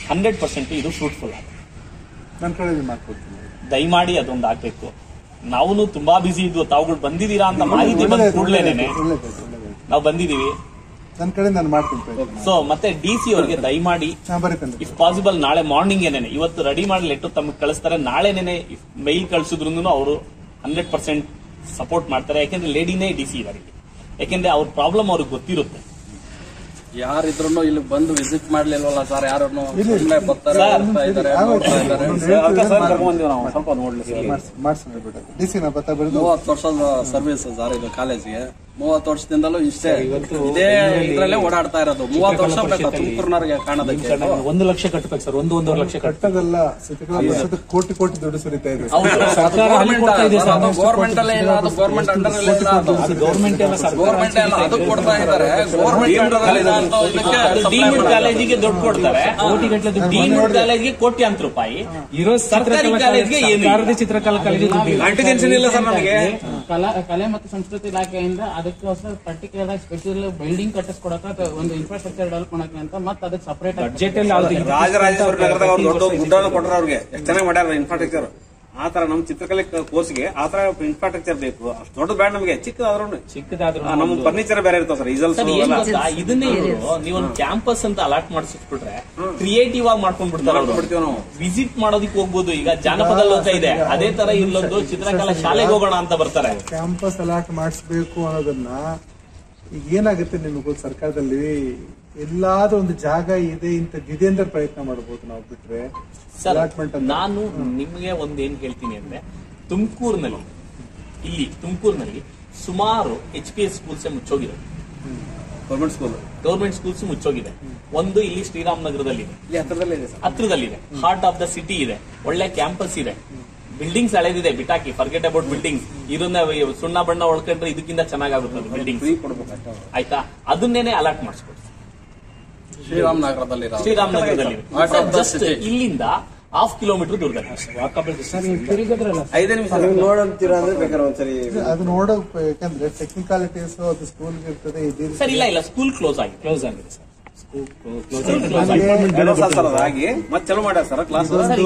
ಹಂಡ್ರೆಡ್ ಪರ್ಸೆಂಟ್ ಇದು ಫ್ರೂಟ್ಫುಲ್ ಆಗುತ್ತೆ ನನ್ನ ಕಡೆ ಮಾಡ್ಕೊಡ್ತೀನಿ ದಯಮಾಡಿ ಅದೊಂದು ಆಗ್ಬೇಕು ನಾವು ತುಂಬಾ ಬಿಸಿ ಇದ್ವು ತಾವುಗಳು ಬಂದಿದ್ದೀರಾ ಅಂತ ಮಾಹಿತಿ ಬಂದ ಕೂಡಲೇನೆ ಒಳ್ಳೇದಾಯ್ತು ಒಳ್ಳೇದಾಯ್ತು ನಾವು ಬಂದಿದೀವಿ ನನ್ನ ಕಡೆ ನಾನು ಮಾಡ್ತೀನಿ ಪ್ರಯತ್ನ ಸೊ ಮತ್ತೆ ಡಿ ಸಿ ಅವರಿಗೆ ದಯಮಾಡಿ ಹಾ ಬರೀತೇನೆ ಇಫ್ ಪಾಸಿಬಲ್ ನಾಳೆ ಮಾರ್ನಿಂಗ್ ಏನೇನೆ ಇವತ್ತು ರೆಡಿ ಮಾಡಿ ಲೆಟರ್ ತಮಗೆ ಕಳಿಸ್ತಾರೆ ನಾಳೆನೇನೆ ಮೈಲ್ ಕಳ್ಸಿದ್ರು ಅವರು ಹಂಡ್ರೆಡ್ ಪರ್ಸೆಂಟ್ ಸಪೋರ್ಟ್ ಮಾಡ್ತಾರೆ ಯಾಕೆಂದ್ರೆ ಲೇಡಿನೇ ಡಿ ಸಿ ಇದಾರೆ ಇಲ್ಲಿ. ಯಾಕೆಂದ್ರೆ ಅವ್ರ ಪ್ರಾಬ್ಲಮ್ ಅವ್ರಿಗೆ ಗೊತ್ತಿರುತ್ತೆ ಯಾರಿದ್ರು ಇಲ್ಲಿ ಬಂದು ವಿಸಿಟ್ ಮಾಡ್ಲಿಲ್ವಲ್ಲ ಸರ್ ಯಾರನ್ನು ಇಲ್ಲಿ- ಸುಮ್ಮನೆ ಬರ್ತಾರೆ ಸರ್, ಹೋಗ್ತಾ ಇದಾರೆ ಆಗೋಯ್ತು. ನೋಡ್ತಾ ಇದಾರೆ ಒಂದು ಹೇಳ್ತಿದ್ರೆ ಸರ್ ಮಾಡ್- ಕರ್ಕೊಂಡ್ಬಂದಿವಿ ನಾವು ಸ್ವಲ್ಪ ನೋಡ್ಲಿ ಮಾಡ್ಸೋಣ ಬಿಡ ಡಿ ಸಿ ನಾ ಬತ್ತಾ ಬರೆದು ಮೂವತ್ತು ವರ್ಷದ ಸರ್ವಿಸ್ ಸರ್ ಇದು ಕಾಲೇಜ್ಗೆ ಮೂವತ್ತು ವರ್ಷದಿಂದಲೂ ಇಷ್ಟೇ ಇದೇ ಇದ್ರಲ್ಲೇ ಓಡಾಡ್ತಾ ಇರೋದು ಮೂವತ್ತು ವರ್ಷ ಬೇಕಾ ತುಮಕೂರಿನವ್ರಿಗೆ ಕಾಣೋದಕ್ಕೆ ಒಂದು ಲಕ್ಷ ಕಟ್ಟಬೇಕು ಸರ್ ಒಂದು ಒಂದೂವರೆ ಲಕ್ಷ ಕಟ್ಟ ಕಟ್ಟದಲ್ಲ ಚಿತ್ರಕಲಾ ಪರಿಷತ್ ಕೋಟಿ ಕೋಟಿ ದುಡ್ಡು ಸುರಿತಾ ಇದೆ ಸರ್ಕಾರ ಹಣ ಕೊಡ್ತಾ ಇದೆ ಸರ್ ಗೌರ್ಮೆಂಟ್ ಅಲ್ಲೇ ಇಲ್ಲ ಅದು ಗೌರ್ಮೆಂಟ್ ಅಂಡರ್ ಅಲ್ಲೇ ಇಲ್ಲ ಅದು ಗೌರ್ಮೆಂಟ್ ಎಲ್ಲ ಸರ್ಕಾರ ಗೌರ್ಮೆಂಟ್ ಎಲ್ಲ ಅದು ಕೊಡ್ತಾ ಇದ್ದಾರೆ ಗೌರ್ಮೆಂಟ್ ಅಂಡರ್ ಅಲ್ಲಿ ಇದೆ ಅಂತ ಇದಕ್ಕೆ supply ಡೀಮ್ಡ್ ಮಾಡ್ತಾರೆ. ಕಾಲೇಜಿಗೆ ದುಡ್ಡು ಕೊಡ್ತಾರೆ ಕೋಟಿಗಟ್ಟಲೆ ದುಡ್ಡು ಡೀಮ್ಡ್ ಕಾಲೇಜ್ಗೆ ಕೋಟ್ಯಾಂತರ ರೂಪಾಯಿ ಇರೋ ಸರ್ಕಾರಿ ಚಿತ್ರಕಲಾ ಕಾಲೇಜ್ಗೆ ಕಾಲೇಜ್ ಏನು ಸರ್ಕಾರದ ಚಿತ್ರಕಲಾ ಕಾಲೇಜ್ ದುಡ್ಡಿಲ್ಲ ಇಲ್ಲ ಸರ್ ನಮಗೆ ಕಲಾ ಕಲೆ ಮತ್ತು ಸಂಸ್ಕೃತಿ ಇಲಾಖೆಯಿಂದ ಅದಕ್ಕೋಸ್ಕರ ಪರ್ಟಿಕ್ಯುಲರ್ ಆಗಿ ಸ್ಪೆಷಲ್ ಬಿಲ್ಡಿಂಗ್ ಕಟ್ಟಿಸ್ಕೊಡಕ ಅಥವಾ ಒಂದು ಇನ್ಫ್ರಾಸ್ಟ್ರಕ್ಚರ್ ಡೆವಲಪ್ ಮಾಡಕ್ಕೆ ಅಂತ ಮತ್ತೆ ಅದಕ್ಕೆ ಸಪರೇಟ್ ಬಜೆಟ್ ಅಲ್ಲಿ ಯಾವ್ದು ಇಲ್ಲ. ರಾಜರಾಜೇಶ್ವರಿ ನಗರದಾಗ ಅವ್ರು ದೊಡ್ಡ ಗುಡ್ಡ ಕೊಟ್ಟರ ಅವ್ರಿಗೆ ಎಷ್ಟು ಚೆನ್ನಾಗಿ ಮಾಡ್ಯಾರ ಇನ್ಫ್ರಾಸ್ಟ್ರಕ್ಚರ್ ಆ ತರ ನಮ್ ಚಿತ್ರಕಲೆ ಕೋರ್ಸ್ಗೆ ಆ ತರ ಇನ್ಫ್ರಾಸ್ಟ್ರಕ್ಚರ್ ಬೇಕು ಅಷ್ಟು ದೊಡ್ಡ ಬ್ಯಾಂಡ್ ನಮಗೆ ಚಿಕ್ಕದಾದ್ರೂ ಚಿಕ್ಕದಾದ್ರೂ ನಮ್ಮ ಫರ್ನಿಚರ್ ಬೇರೆ ಇರ್ತಾವ ಸರ್ ಈಸಲ್ಸ್ ಸರ್ ಏನ್ ಗೊತ್ತಾ ಇದನ್ನೇ ಇವರು ನೀವೊಂದು ಕ್ಯಾಂಪಸ್ ಅಂತ ಅಲಾಟ್ ಮಾಡಿಸ್ಬಿಟ್ರೆ ಕ್ರಿಯೇಟಿವ್ ಆಗಿ ಮಾಡ್ಕೊಂಡ್ ಬಿಡ್ತಾರೆ ಬಿಡ್ತೀವಿ ನಾವು ವಿಸಿಟ್ ಮಾಡೋದಕ್ಕೆ ಹೋಗ್ಬೋದು ಈಗ ಜಾನಪದ ಲೋಕ ಇದೆ ಅದೇ ತರ ಇಲ್ಲೊಂದು ಚಿತ್ರಕಲಾ ಶಾಲೆಗೆ ಹೋಗೋಣ ಅಂತ ಬರ್ತಾರೆ ಕ್ಯಾಂಪಸ್ ಅಲಾಟ್ ಮಾಡಿಸ್ಬೇಕು ಅನ್ನೋದನ್ನ ಈಗ ಏನಾಗುತ್ತೆ ನಿಮಗೆ ಗೊತ್ತು ಸರ್ಕಾರದಲ್ಲಿ ಎಲ್ಲಾದ್ರೂ ಒಂದು ಜಾಗ ಇದೆ ಇಂಥದ್ದಿದೆ ಅಂತ ಪ್ರಯತ್ನ ಮಾಡ್ಬೋದು ನಾವು ಬಿಟ್ರೆ ಸರ್ ಅಲಾಟ್ಮೆಂಟ್ ಅಂತ ನಾನು ನಿಮ್ಗೆ ಒಂದ್ ಏನ್ ಹೇಳ್ತೀನಿ ಅಂದ್ರೆ ತುಮಕೂರಿನಲ್ಲಿ ಇಲ್ಲಿ ತುಮಕೂರಿನಲ್ಲಿ ಸುಮಾರು ಎಚ್ ಪಿ ಎಸ್ ಸ್ಕೂಲ್ಸ್ ಮುಚ್ಚೋಗಿದೆ ಗೌರ್ಮೆಂಟ್ ಸ್ಕೂಲ್ ಗೌರ್ಮೆಂಟ್ ಸ್ಕೂಲ್ಸ್ ಮುಚ್ಚೋಗಿದೆ ಒಂದು ಇಲ್ಲಿ ಶ್ರೀರಾಮನಗರದಲ್ಲಿದೆ ಇಲ್ಲಿ ಹತ್ರದಲ್ಲೇ ಇದೆ ಸರ್ ಹತ್ರದಲ್ಲಿದೆ ಹಾರ್ಟ್ ಆಫ್ ದ ಸಿಟಿ ಇದೆ ಒಳ್ಳೆ ಕ್ಯಾಂಪಸ್ ಇದೆ ಬಿಲ್ಡಿಂಗ್ಸ್ ಹಳೆದಿದೆ ಬಿಟಾಕಿ ಫರ್ಗೆಟ್ ಅಬೌಟ್ ಬಿಲ್ಡಿಂಗ್ಸ್ ಇದನ್ನ ಸುಣ್ಣ ಬಣ್ಣ ಒಳ್ಕೊಂಡ್ರೆ ಇದಕ್ಕಿಂತ ಚೆನ್ನಾಗಾಗುತ್ತೆ ಬಿಲ್ಡಿಂಗ್ ಫ್ರೀ ಕೊಡ್ಬೇಕು ಅಷ್ಟೇ ಅವ್ರು. ಆಯ್ತಾ ಅದನ್ನೇನೆ ಅಲಾಟ್ ಮಾಡಿಸ್ಕೊಡಿ ಶ್ರೀರಾಮನಗರದಲ್ಲಿ ಇರೋದು. ಶ್ರೀರಾಮನಗರದಲ್ಲಿ Heart of the just city. ಇಲ್ಲಿಂದ ಹಾಫ್ ಕಿಲೋಮೀಟರ್ ದೂರದಲ್ಲಿ ಐದೇ ನಿಮಿಷ ನೋಡಂತೀರಾ ಅಂದ್ರೆ ಬೇಕಾದ್ರೆ ಒಂದ್ಸರಿ ಅದು ನೋಡೋಕ್ ಯಾಕಂದ್ರೆ ಟೆಕ್ನಿಕಾಲಿಟೀಸ್ ಅದು ಸ್ಕೂಲ್ ಇರ್ತದೆ ಇದಿರ್ತದೆ. ಸರ್ ಇಲ್ಲ ಇಲ್ಲ ಸ್ಕೂಲ್ ಕ್ಲೋಸ್ ಆಗಿದೆ ಕ್ಲೋಸ್ ಆಗಿದೆ ಸರ್ ಸ್ಕೂಲ್ ಕ್ಲೋಸ್ ಆಗಿದೆ ಎರಡು ಸಾಲ ಸರ್ ಅದಾಗಿ ಮತ್ತೆ ಚಲೋ ಮಾಡ್ಯಾರ ಸರ್ ಕ್ಲಾಸ್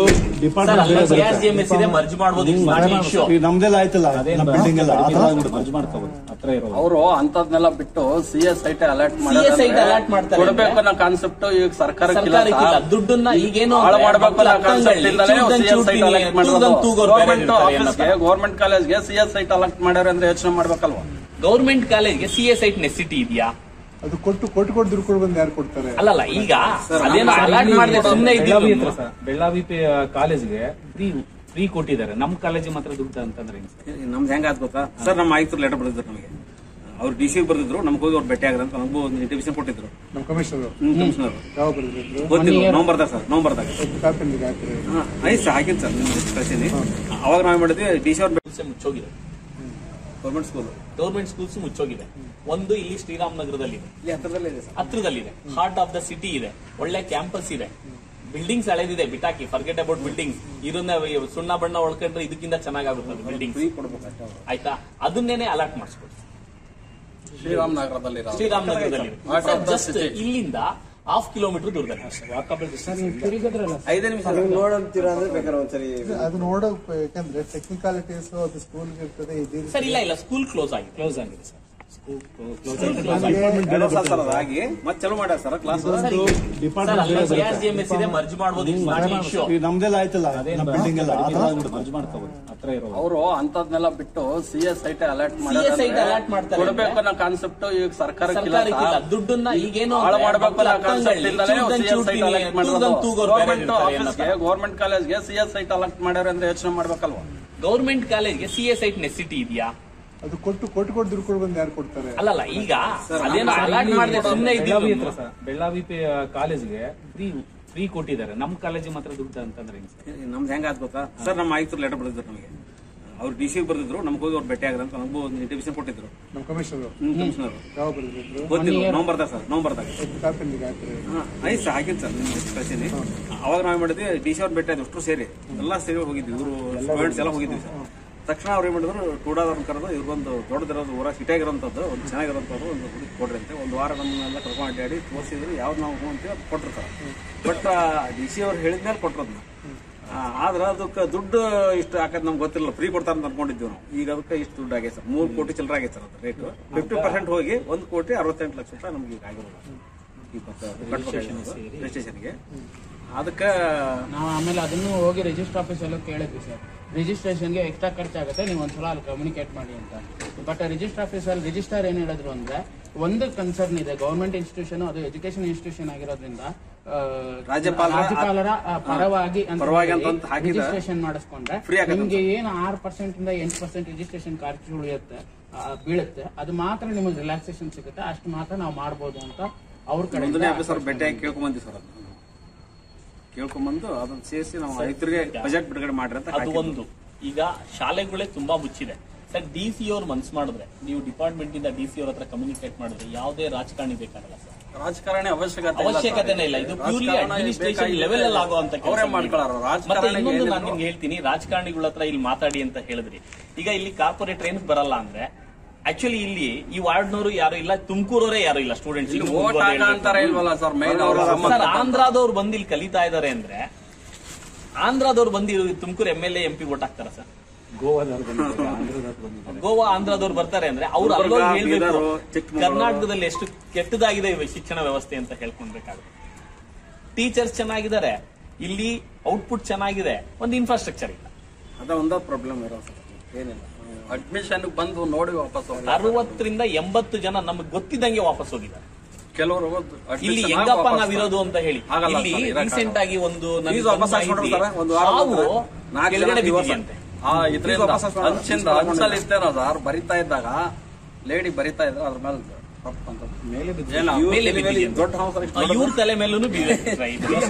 ಎಸ್ ಇದೆ ಮರ್ಜ್ ಮಾಡ್ಬೋದು ಇಶ್ಯೂ ನಮ್ದೆಲ್ಲ ಆಯ್ತಲ್ಲ ಬಿಲ್ಡಿಂಗ್ ಎಲ್ಲ ಮರ್ಜ್ ಮಾಡ್ಕೋಬೋದು ಹತ್ರ ಇರೋದು ಅವರು ಅಂತದ್ನೆಲ್ಲ ಬಿಟ್ಟು C S IT alert CS IT alert ಮಾಡ್ತಾರೆ ಕೊಡ್ಬೇಕು ಅನ್ನೋ ಕಾನ್ಸೆಪ್ಟ್ ಈಗ ಸರ್ಕಾರಕ್ಕಿಲ್ಲ ಸರ್ಕಾರಕ್ಕಿಲ್ಲ ದುಡ್ಡನ್ನ ಈಗೇನೋ ಹಾಳು ಮಾಡಬೇಕು ಅನ್ನೋ ಮಕ್ಕಳ ಕಾನ್ಸೆಪ್ಟ್ ಇಂದಲೇ ಚೂರ್ದನ್ ಸಿ ಎಸ್ ಐಟ್ ಚೂರ್ತೀನಿ, ಅಲರ್ಟ್ ತೂಗನ್ ತೂಗೋರ್ ಬೇರೆ ಗೌರ್ಮೆಂಟ್ ಇರ್ತಾರೆ ಆಫೀಸ್ಗೆ ಅನ್ನೋ ಗೌರ್ಮೆಂಟ್ ಕಾಲೇಜ್ಗೆ ಸಿ ಎಸ್ ಐಟ್ ಅಲರ್ಟ್ ಮಾಡ್ಯಾರ ಅಂದ್ರೆ ಯೋಚನೆ ಮಾಡ್ಬೇಕಲ್ವಾ ಗೌರ್ಮೆಂಟ್ ಕಾಲೇಜ್ಗೆ ಸಿ ಎಸ್ ಐಟ್ ನೆಸಿಟಿ ಇದೆಯಾ ಅದು ಕೊಟ್ಟು ಕೊಟ್ಟು ಕೊಟ್ಟು ದುಡ್ಡು ಕೊಟ್ಟು ಬಂದು ಯಾರು ಕೊಡ್ತಾರೆ ಅಲ್ಲಲ್ಲ ಈಗ ಅದೇನೋ ಅಲಾಟ್ ಮಾಡದೆ ಸುಮ್ಮನೆ ಬೆಳ್ಳಾವಿ ಇದ್ದಿದ್ದು ಹತ್ರ ಸರ್ ಬೆಳ್ಳಾವಿ ಕಾಲೇಜ್ಗೆ ಫ್ರೀ ಫ್ರೀ ಕೊಟ್ಟಿದ್ದಾರೆ ನಮ್ಮ ಕಾಲೇಜಿಗೆ ಮಾತ್ರ ದುಡ್ಡು ಅಂತಂದ್ರೆ ಹೆಂಗ್ ಸರ್ ನಮ್ದು ಹೆಂಗ ಆತ್ ಗೊತ್ತಾ ಸರ್ ನಮ್ಮ ಆಯುಕ್ತರು ಲೆಟರ್ ಬರೆದಿದ್ರು ನಮಗೆ ಅವ್ರು ಡಿ ಸಿ ಬರ್ದಿದ್ರು ನಮ್ಗೆ ಹೋಗಿ ಅವ್ರು ಭೇಟಿ ಆಗದಂತ ನಮಗೂ ಒಂದು ಇಂಟಿಮೇಷನ್ ಕೊಟ್ಟಿದ್ರು ನಮ್ಮ ಕಮಿಷನರ್ ಕಮಿಷನರ್ ಯಾವ ಬರೆದಿದ್ರು ಗೊತ್ತಿಲ್ಲ ನವಂಬರ್ದಾಗ ಸರ್ ನವಂಬರ್ದಾಗ ಕಾಪಿಂದಿಗೆ ಹಾಕಿರಿ ಹಾ, ಆಯ್ತು ಸರ್ ಹಾಕಿದ್ ಸರ್ ನಿಮ್ಗೆ ಕಳ್ಸೀನಿ ಅವಾಗ ನಾವ್ ಮಾಡಿದ್ವಿ ಡಿ ಸಿ ಅವ್ರು schools ಮುಚ್ಚೋಗಿದೆ ಗೌರ್ಮೆಂಟ್ ಸ್ಕೂಲ್ ಗೌರ್ಮೆಂಟ್ ಸ್ಕೂಲ್ಸ್ ಮುಚ್ಚೋಗಿದೆ ಒಂದು ಇಲ್ಲಿ ಶ್ರೀರಾಮನಗರದಲ್ಲಿದೆ ಇಲ್ಲಿ ಹತ್ರದಲ್ಲೇ ಇದೆ ಸರ್ ಹತ್ರದಲ್ಲಿದೆ ಹಾರ್ಟ್ ಆಫ್ ದ ಸಿಟಿ ಇದೆ ಒಳ್ಳೆ ಕ್ಯಾಂಪಸ್ ಇದೆ ಬಿಲ್ಡಿಂಗ್ಸ್ ಹಳೆದಿದೆ ಬಿಟಾಕಿ ಫರ್ಗೆಟ್ ಅಬೌಟ್ ಬಿಲ್ಡಿಂಗ್ಸ್ ಇದನ್ನ ಸುಣ್ಣ ಬಣ್ಣ ಒಳ್ಕೊಂಡ್ರೆ ಇದಕ್ಕಿಂತ ಚೆನ್ನಾಗಾಗುತ್ತೆ ಬಿಲ್ಡಿಂಗ್ ಫ್ರೀ ಕೊಡ್ಬೇಕು ಅಷ್ಟೇ ಅವ್ರು. ಆಯ್ತಾ ಅದನ್ನೇನೆ ಅಲಾಟ್ ಮಾಡಿಸ್ಕೊಡಿ ಶ್ರೀರಾಮನಗರದಲ್ಲಿ ಇರೋದು. ಶ್ರೀರಾಮನಗರದಲ್ಲಿ Heart of the just city. ಇಲ್ಲಿಂದ ಹಾಫ್ ಕಿಲೋಮೀಟರ್ ದೂರದಲ್ಲಿ ಐದೇ ನಿಮಿಷ ನೋಡಂತೀರಾ ಅಂದ್ರೆ ಬೇಕಾದ್ರೆ ಒಂದ್ಸರಿ ಅದು ನೋಡೋಕ್ ಯಾಕಂದ್ರೆ ಟೆಕ್ನಿಕಾಲಿಟೀಸ್ ಅದು ಸ್ಕೂಲ್ ಇರ್ತದೆ ಇದಿರ್ತದೆ. ಸರ್ ಇಲ್ಲ ಇಲ್ಲ ಸ್ಕೂಲ್ ಕ್ಲೋಸ್ ಆಗಿದೆ ಕ್ಲೋಸ್ ಆಗಿದೆ ಸರ್ ಎರಡು ಸಾಲ ಸರ್ ಅದಾಗಿ ಮತ್ತೆ ಚಲೋ ಮಾಡ್ಯಾರ ಸರ್ ಕ್ಲಾಸ್ ಎಸ್ ಇದೆ ಮರ್ಜ್ ಮಾಡ್ಬೋದು ಇಶ್ಯೂ ನಮ್ದೆಲ್ಲ ಆಯ್ತಲ್ಲ ಬಿಲ್ಡಿಂಗ್ ಎಲ್ಲ ಮರ್ಜ್ ಮಾಡ್ಕೋಬೋದು ಹತ್ರ ಇರೋದು ಅವರು ಅಂತದ್ನೆಲ್ಲ ಬಿಟ್ಟು C S IT alert CS IT alert ಮಾಡ್ತಾರೆ ಕೊಡ್ಬೇಕು ಅನ್ನೋ ಕಾನ್ಸೆಪ್ಟ್ ಈಗ ಸರ್ಕಾರಕ್ಕಿಲ್ಲ ಸರ್ಕಾರಕ್ಕಿಲ್ಲ ದುಡ್ಡನ್ನ ಈಗೇನೋ ಹಾಳು ಮಾಡಬೇಕು ಅನ್ನೋ ಕಾನ್ಸೆಪ್ಟ್ ಇಂದಲೇ ಚೂರ್ದನ್ ಸಿ ಎಸ್ ಐಟ್ ಚೂರ್ತೀನಿ, ಅಲರ್ಟ್ ತೂಗನ್ ತೂಗೋರ್ ಬೇರೆ ಗೌರ್ಮೆಂಟ್ ಇರ್ತಾರೆ ಆಫೀಸ್ಗೆ ಅನ್ನೋ ಗೌರ್ಮೆಂಟ್ ಕಾಲೇಜ್ಗೆ ಸಿ ಎಸ್ ಐಟ್ ಅಲರ್ಟ್ ಮಾಡ್ಯಾರ ಅಂದ್ರೆ ಯೋಚನೆ ಮಾಡ್ಬೇಕಲ್ವಾ ಗೌರ್ಮೆಂಟ್ ಕಾಲೇಜ್ಗೆ ಸಿ ಎಸ್ ಐಟ್ ನೆಸಿಟಿ ಇದೆಯಾ ಅದು ಕೊಟ್ಟು ಕೊಟ್ಟು ಕೊಟ್ಟು ದುಡ್ಡು ಕೊಟ್ಟು ಬಂದು ಯಾರು ಕೊಡ್ತಾರೆ ಅಲ್ಲಲ್ಲ ಈಗ ಅದೇನೋ ಅಲಾಟ್ ಮಾಡದೆ ಸುಮ್ಮನೆ ಬೆಳ್ಳಾವಿ ಇದ್ದಿದ್ದು ಹತ್ರ ಸರ್ ಬೆಳ್ಳಾವಿ ಕಾಲೇಜ್ಗೆ ಫ್ರೀ ಫ್ರೀ ಕೊಟ್ಟಿದ್ದಾರೆ ನಮ್ಮ ಕಾಲೇಜಿಗೆ ಮಾತ್ರ ದುಡ್ಡು ಅಂತಂದ್ರೆ ಹೆಂಗ್ ಸರ್ ನಮ್ದು ಹೆಂಗ ಆತ್ ಗೊತ್ತಾ ಸರ್ ನಮ್ಮ ಆಯುಕ್ತರು ಲೆಟರ್ ಬರೆದಿದ್ರು ನಮಗೆ ಅವ್ರು ಡಿ ಸಿ ಬರ್ದಿದ್ರು ನಮ್ಗೆ ಹೋಗಿ ಅವ್ರು ಭೇಟಿ ಆಗದಂತ ನಮಗೂ ಒಂದು ಇಂಟಿಮೇಷನ್ ಕೊಟ್ಟಿದ್ರು ನಮ್ಮ ಕಮಿಷನರ್ ಕಮಿಷನರ್ ಯಾವ ಬರೆದಿದ್ರು ಗೊತ್ತಿಲ್ಲ ನವಂಬರ್ದಾಗ ಸರ್ ನವಂಬರ್ದಾಗ ಕಾಪಿಂದಿಗೆ ಹಾಕಿರಿ ಹಾ, ಆಯ್ತು ಸರ್ ಹಾಕಿದ್ ಸರ್ ನಿಮ್ಗೆ ಕಳ್ಸೀನಿ ಅವಾಗ ನಾವ್ ಮಾಡಿದ್ವಿ ಡಿ ಸಿ ಅವ್ರು ಭೇಟಿ ಆದ್ರು ಅಷ್ಟು ಸೇರಿ ಎಲ್ಲಾ ಸೇರಿ ಹೋಗಿದ್ವಿ ಇವರು ಸ್ಟೂಡೆಂಟ್ಸ್ ಎಲ್ಲ ಹೋಗಿದ್ವಿ ಸರ್ ತಕ್ಷಣ ಅವ್ರು ಏನ್ ಮಾಡಿದ್ರು ಟೂಡಾದವ್ರನ್ನ ಕರೆದು ಇವ್ರಿಗೊಂದು ದೊಡ್ಡದಿರೋದು ಊರ ಸಿಟಿಯಾಗಿರೋಂಥದ್ದು ಒಂದು ಚೆನ್ನಾಗಿರೋಂಥದ್ದು ಒಂದು ಹುಡುಗಿ ಕೊಡ್ರಿ ಅಂತ ಒಂದು ವಾರ ನಮ್ಮನ್ನೆಲ್ಲ ಕರ್ಕೊಂಡು ಅಡ್ಡಾಡಿ ತೋರಿಸಿದ್ರು ಯಾವ್ದು ನಾವು ಹ್ಞೂ ಅಂತೀವಿ ಅದು ಕೊಟ್ಟಿರ್ತಾರೆ ಬಟ್ ಡಿ ಸಿ ಅವ್ರು ಹೇಳಿದ್ಮೇಲೆ ಕೊಟ್ಟಿರೋದನ್ನ ಆದ್ರೆ ಅದಕ್ಕೆ ದುಡ್ಡು ಇಷ್ಟು ಹಾಕೋದು ನಮ್ಗೆ ಗೊತ್ತಿಲ್ಲ ಫ್ರೀ ಕೊಡ್ತಾರೆ ಅಂತ ಅನ್ಕೊಂಡಿದ್ವಿ ನಾವು ಈಗ ಅದಕ್ಕೆ ಇಷ್ಟು ದುಡ್ಡು ಆಗೈತೆ ಸರ್ ಮೂರು ಕೋಟಿ ಚಿಲ್ಲರೆ ಆಗೈತೆ ಸರ್ ಅದು ರೇಟ್ ಫಿಫ್ಟಿ ಪರ್ಸೆಂಟ್ ಹೋಗಿ ಒಂದು ಕೋಟಿ ಅರವತ್ತೆಂಟು ಲಕ್ಷ ರೂಪಾಯಿ ನಮ್ಗೆ ಈಗ ಆಗಿರೋದು ಈ ರಿಜಿಸ್ಟ್ರೇಷನ್ಗೆ ಅದಕ್ಕೆ ನಾವು ಆಮೇಲೆ ಅದನ್ನು ಹೋಗಿ ರಿಜಿಸ್ಟರ್ ಆಫೀಸಲ್ಲೂ ಕೇಳಿದ್ವಿ ಸರ್ ರಿಜಿಸ್ಟ್ರೇಷನ್ಗೆ ಎಕ್ಸ್ಟ್ರಾ ಖರ್ಚಾಗುತ್ತೆ ನೀವು ಒಂದ್ಸಲ ಅಲ್ಲಿ ಕಮ್ಯುನಿಕೇಟ್ ಮಾಡಿ ಅಂತ ಬಟ್ ರಿಜಿಸ್ಟರ್ ಆಫೀಸಲ್ಲಿ ರಿಜಿಸ್ಟರ್ ಏನ್ ಹೇಳಿದ್ರು ಅಂದ್ರೆ ಒಂದು ಕನ್ಸರ್ನ್ ಇದೆ ಗೌರ್ಮೆಂಟ್ ಇನ್ಸ್ಟಿಟ್ಯೂಷನ್ ಅದು ಎಜುಕೇಶನ್ ಇನ್ಸ್ಟಿಟ್ಯೂಷನ್ ಆಗಿರೋದ್ರಿಂದ ಆ, ರಾಜ್ಯಪಾಲರ- ರಾಜ್ಯಪಾಲರ ಆ, ಪರವಾಗಿ ಅಂತ ಪರವಾಗಿ ಅಂತ ಅಂತ ಹಾಕಿದ ರಿಜಿಸ್ಟ್ರೇಷನ್ ಮಾಡಿಸ್ಕೊಂಡ್ರೆ Free ಆಗತ್ತೆ ನಿಮ್ಗೆ ಏನು ಆರು ಪರ್ಸೆಂಟ್ ಇಂದ ಎಂಟು ಪರ್ಸೆಂಟ್ ರಿಜಿಸ್ಟ್ರೇಷನ್ ಖರ್ಚು ಉಳಿಯುತ್ತೆ ಆ, ಬೀಳುತ್ತೆ ಅದು ಮಾತ್ರ ನಿಮಗೆ ರಿಲ್ಯಾಕ್ಸೇಷನ್ ಸಿಗುತ್ತೆ ಅಷ್ಟು ಮಾತ್ರ ನಾವು ಮಾಡ್ಬೋದು ಅಂತ ಅವ್ರ ಕಡೆ ಒಂದನೇ ಆಫೀಸರ್ ಭೇಟಿಯಾಗಿ ಕೇಳ್ಕೊಂಬಂದಿ ಸರ್ ಅದನ್ನ ಕೇಳ್ಕೊಂಬಂದು ಅದನ್ನ ಸೇರಿಸಿ ನಾವು ರೈತರಿಗೆ ಬಜೆಟ್ ಬಿಡುಗಡೆ ಮಾಡ್ರಿ ಅಂತ ಅದು ಹಾಕಿದ್ವಿ. ಒಂದು ಈಗ ಶಾಲೆಗಳೇ ತುಂಬಾ ಮುಚ್ಚಿದೆ ಸರ್ ಡಿ ಸಿ ಅವ್ರು ಮನ್ಸು ಮಾಡಿದ್ರೆ ನೀವು ಡಿಪಾರ್ಟ್ಮೆಂಟ್ ಇಂದ ಡಿ ಸಿ ಅವ್ರ ಹತ್ರ ಕಮ್ಯುನಿಕೇಟ್ ಮಾಡಿದ್ರೆ ಯಾವುದೇ ರಾಜಕಾರಣಿ ಬೇಕಾಗಲ್ಲ ಸರ್ ರಾಜಕಾರಣಿ ಅವಶ್ಯಕತೆ ಇಲ್ಲ ಅವಶ್ಯಕತೆನೇ ಸರ್. ಇಲ್ಲ ಇದು ಪ್ಯೂರ್ಲಿ ರಾಜಕಾರಣ ಅಡ್ಮಿನಿಸ್ಟ್ರೇಷನ್ ಬೇಕಾಗಿಲ್ಲ. ಲೆವೆಲ್ ಅಲ್ಲಿ ಆಗುವಂತ ಅವರೇ ಮಾಡ್ಕೊಳ್ಳೋರು ಮತ್ತೆ ರಾಜಕಾರಣಿಗೆ ಇನ್ನೊಂದು ನಾನು ಏನಿದ್ರು- ನಿಮ್ಗೆ ಹೇಳ್ತೀನಿ ರಾಜಕಾರಣಿಗಳ ಹತ್ರ ಇಲ್ಲಿ ಮಾತಾಡಿ ಅಂತ ಹೇಳಿದ್ರಿ ಈಗ ಇಲ್ಲಿ ಕಾರ್ಪೊರೇಟರ್ ಏನಕ್ಕೆ ಬರಲ್ಲ ಅಂದ್ರೆ ಆಕ್ಚುಲಿ ಇಲ್ಲಿ ಈ ವಾರ್ಡ್ನವರು ಯಾರು ಇಲ್ಲ ತುಮಕೂರವರೇ ಯಾರು ಇಲ್ಲ ಸ್ಟೂಡೆಂಟ್ಸ್ ಇಲ್ಲಿ ಓಟ್ ಹಾಕ ಅಂತಾರೆ ಇಲ್ವಲ್ಲ ಸರ್ ಮೈನ್ ಅವರು ಸರ್ ಆಂಧ್ರದವ್ರು ಬಂದು ಇಲ್ಲಿ ಕಲಿತಾ ಇದಾರೆ ಅಂದ್ರೆ ಆಂಧ್ರದವ್ರು ಬಂದು Tumakuru M L A M P vote ಹಾಕ್ತಾರ ಸರ್ ಗೋವಾದವ್ರು ಬಂದಿದ್ದಾರೆ ಆಂಧ್ರದವ್ರು ಬಂದಿದ್ದಾರೆ ಗೋವಾ ಆಂಧ್ರದವ್ರು ಬರ್ತಾರೆ ಅಂದ್ರೆ ಅವ್ರು ಗುಲ್ಬರ್ಗ, ಅಲ್ಲೋಗಿ ಹೇಳ್ಬೇಕು ಬೀದರು, ಚಿಕ್ಕಮಗಳೂರು. ಕರ್ನಾಟಕದಲ್ಲಿ ಎಷ್ಟು ಕೆಟ್ಟದಾಗಿದೆ ಈ ಶಿಕ್ಷಣ ವ್ಯವಸ್ಥೆ ಅಂತ ಹೇಳ್ಕೊಂಡ್ಬೇಕಾಗುತ್ತೆ ಟೀಚರ್ಸ್ ಚೆನ್ನಾಗಿದ್ದಾರೆ ಇಲ್ಲಿ ಔಟ್ಪುಟ್ ಚೆನ್ನಾಗಿದೆ ಒಂದು ಇನ್ಫ್ರಾಸ್ಟ್ರಕ್ಚರ್ ಇಲ್ಲ ಅದ ಒಂದ ಪ್ರಾಬ್ಲಮ್ ಇರೋ ಸರ್ ಏನಿಲ್ಲ ಅಡ್ಮಿಷನ್ ಬಂದು ನೋಡಿ ವಾಪಸ್ ಹೋಗ್ತಾರೆ ಅರವತ್ತರಿಂದ ಎಂಬತ್ತು ಜನ ನಮಗೆ ಗೊತ್ತಿದ್ದಂಗೆ ವಾಪಸ್ ಹೋಗಿದ್ದಾರೆ ಕೆಲವರು ಇಲ್ಲಿ ಹೆಂಗಪ್ಪ ನಾವಿರೋದು ಅಂತ ಹೇಳಿ ಇಲ್ಲಿ ರೀಸೆಂಟ್ ಆಗಿ ಒಂದು ನನಗೆ Fees ವಾಪಸ್ ಬಂದ ಮಾಹಿತಿ, ಹಾಕ್ಸ್ಬಿಡ್ತಾರೆ, ಒಂದು ವಾರ ಸಾವು ನಂತರ ನಾಲ್ಕು ಜನ ಕೆಳಗಡೆ divorce ಬಿದ್ದಿದೆಯಂತೆ ಆ ಇದ್ರಿಂದ ವಾಪಸ್ ಹಾಕ್ಸ್ಬಿಡೋದು. ಹಂಚಿಂದ ಹಂಚಲ್ಲಿ ಇತ್ತೇನೋ ಸರ್ ಬರಿತಾ ಇದ್ದಾಗ ಲೇಡಿ ಬರಿತಾ ಇದ್ರೆ ಅದ್ರ ಮೇಲೆ ತಪ್ಪು ಅಂತ ಮೇಲೆ ಬಿದ್ದು ಏನೋ ಮೇಲೆ ಇವ್ರ ಬಿದ್ದಿದೆಯಂತೆ. ದೊಡ್ಡ house ಅಲ್ಲಿ ಇಷ್ಟು ಆ, ಇವ್ರ ತಲೆ ಮೇಲೂ ಬಿದ್ದಿದೆ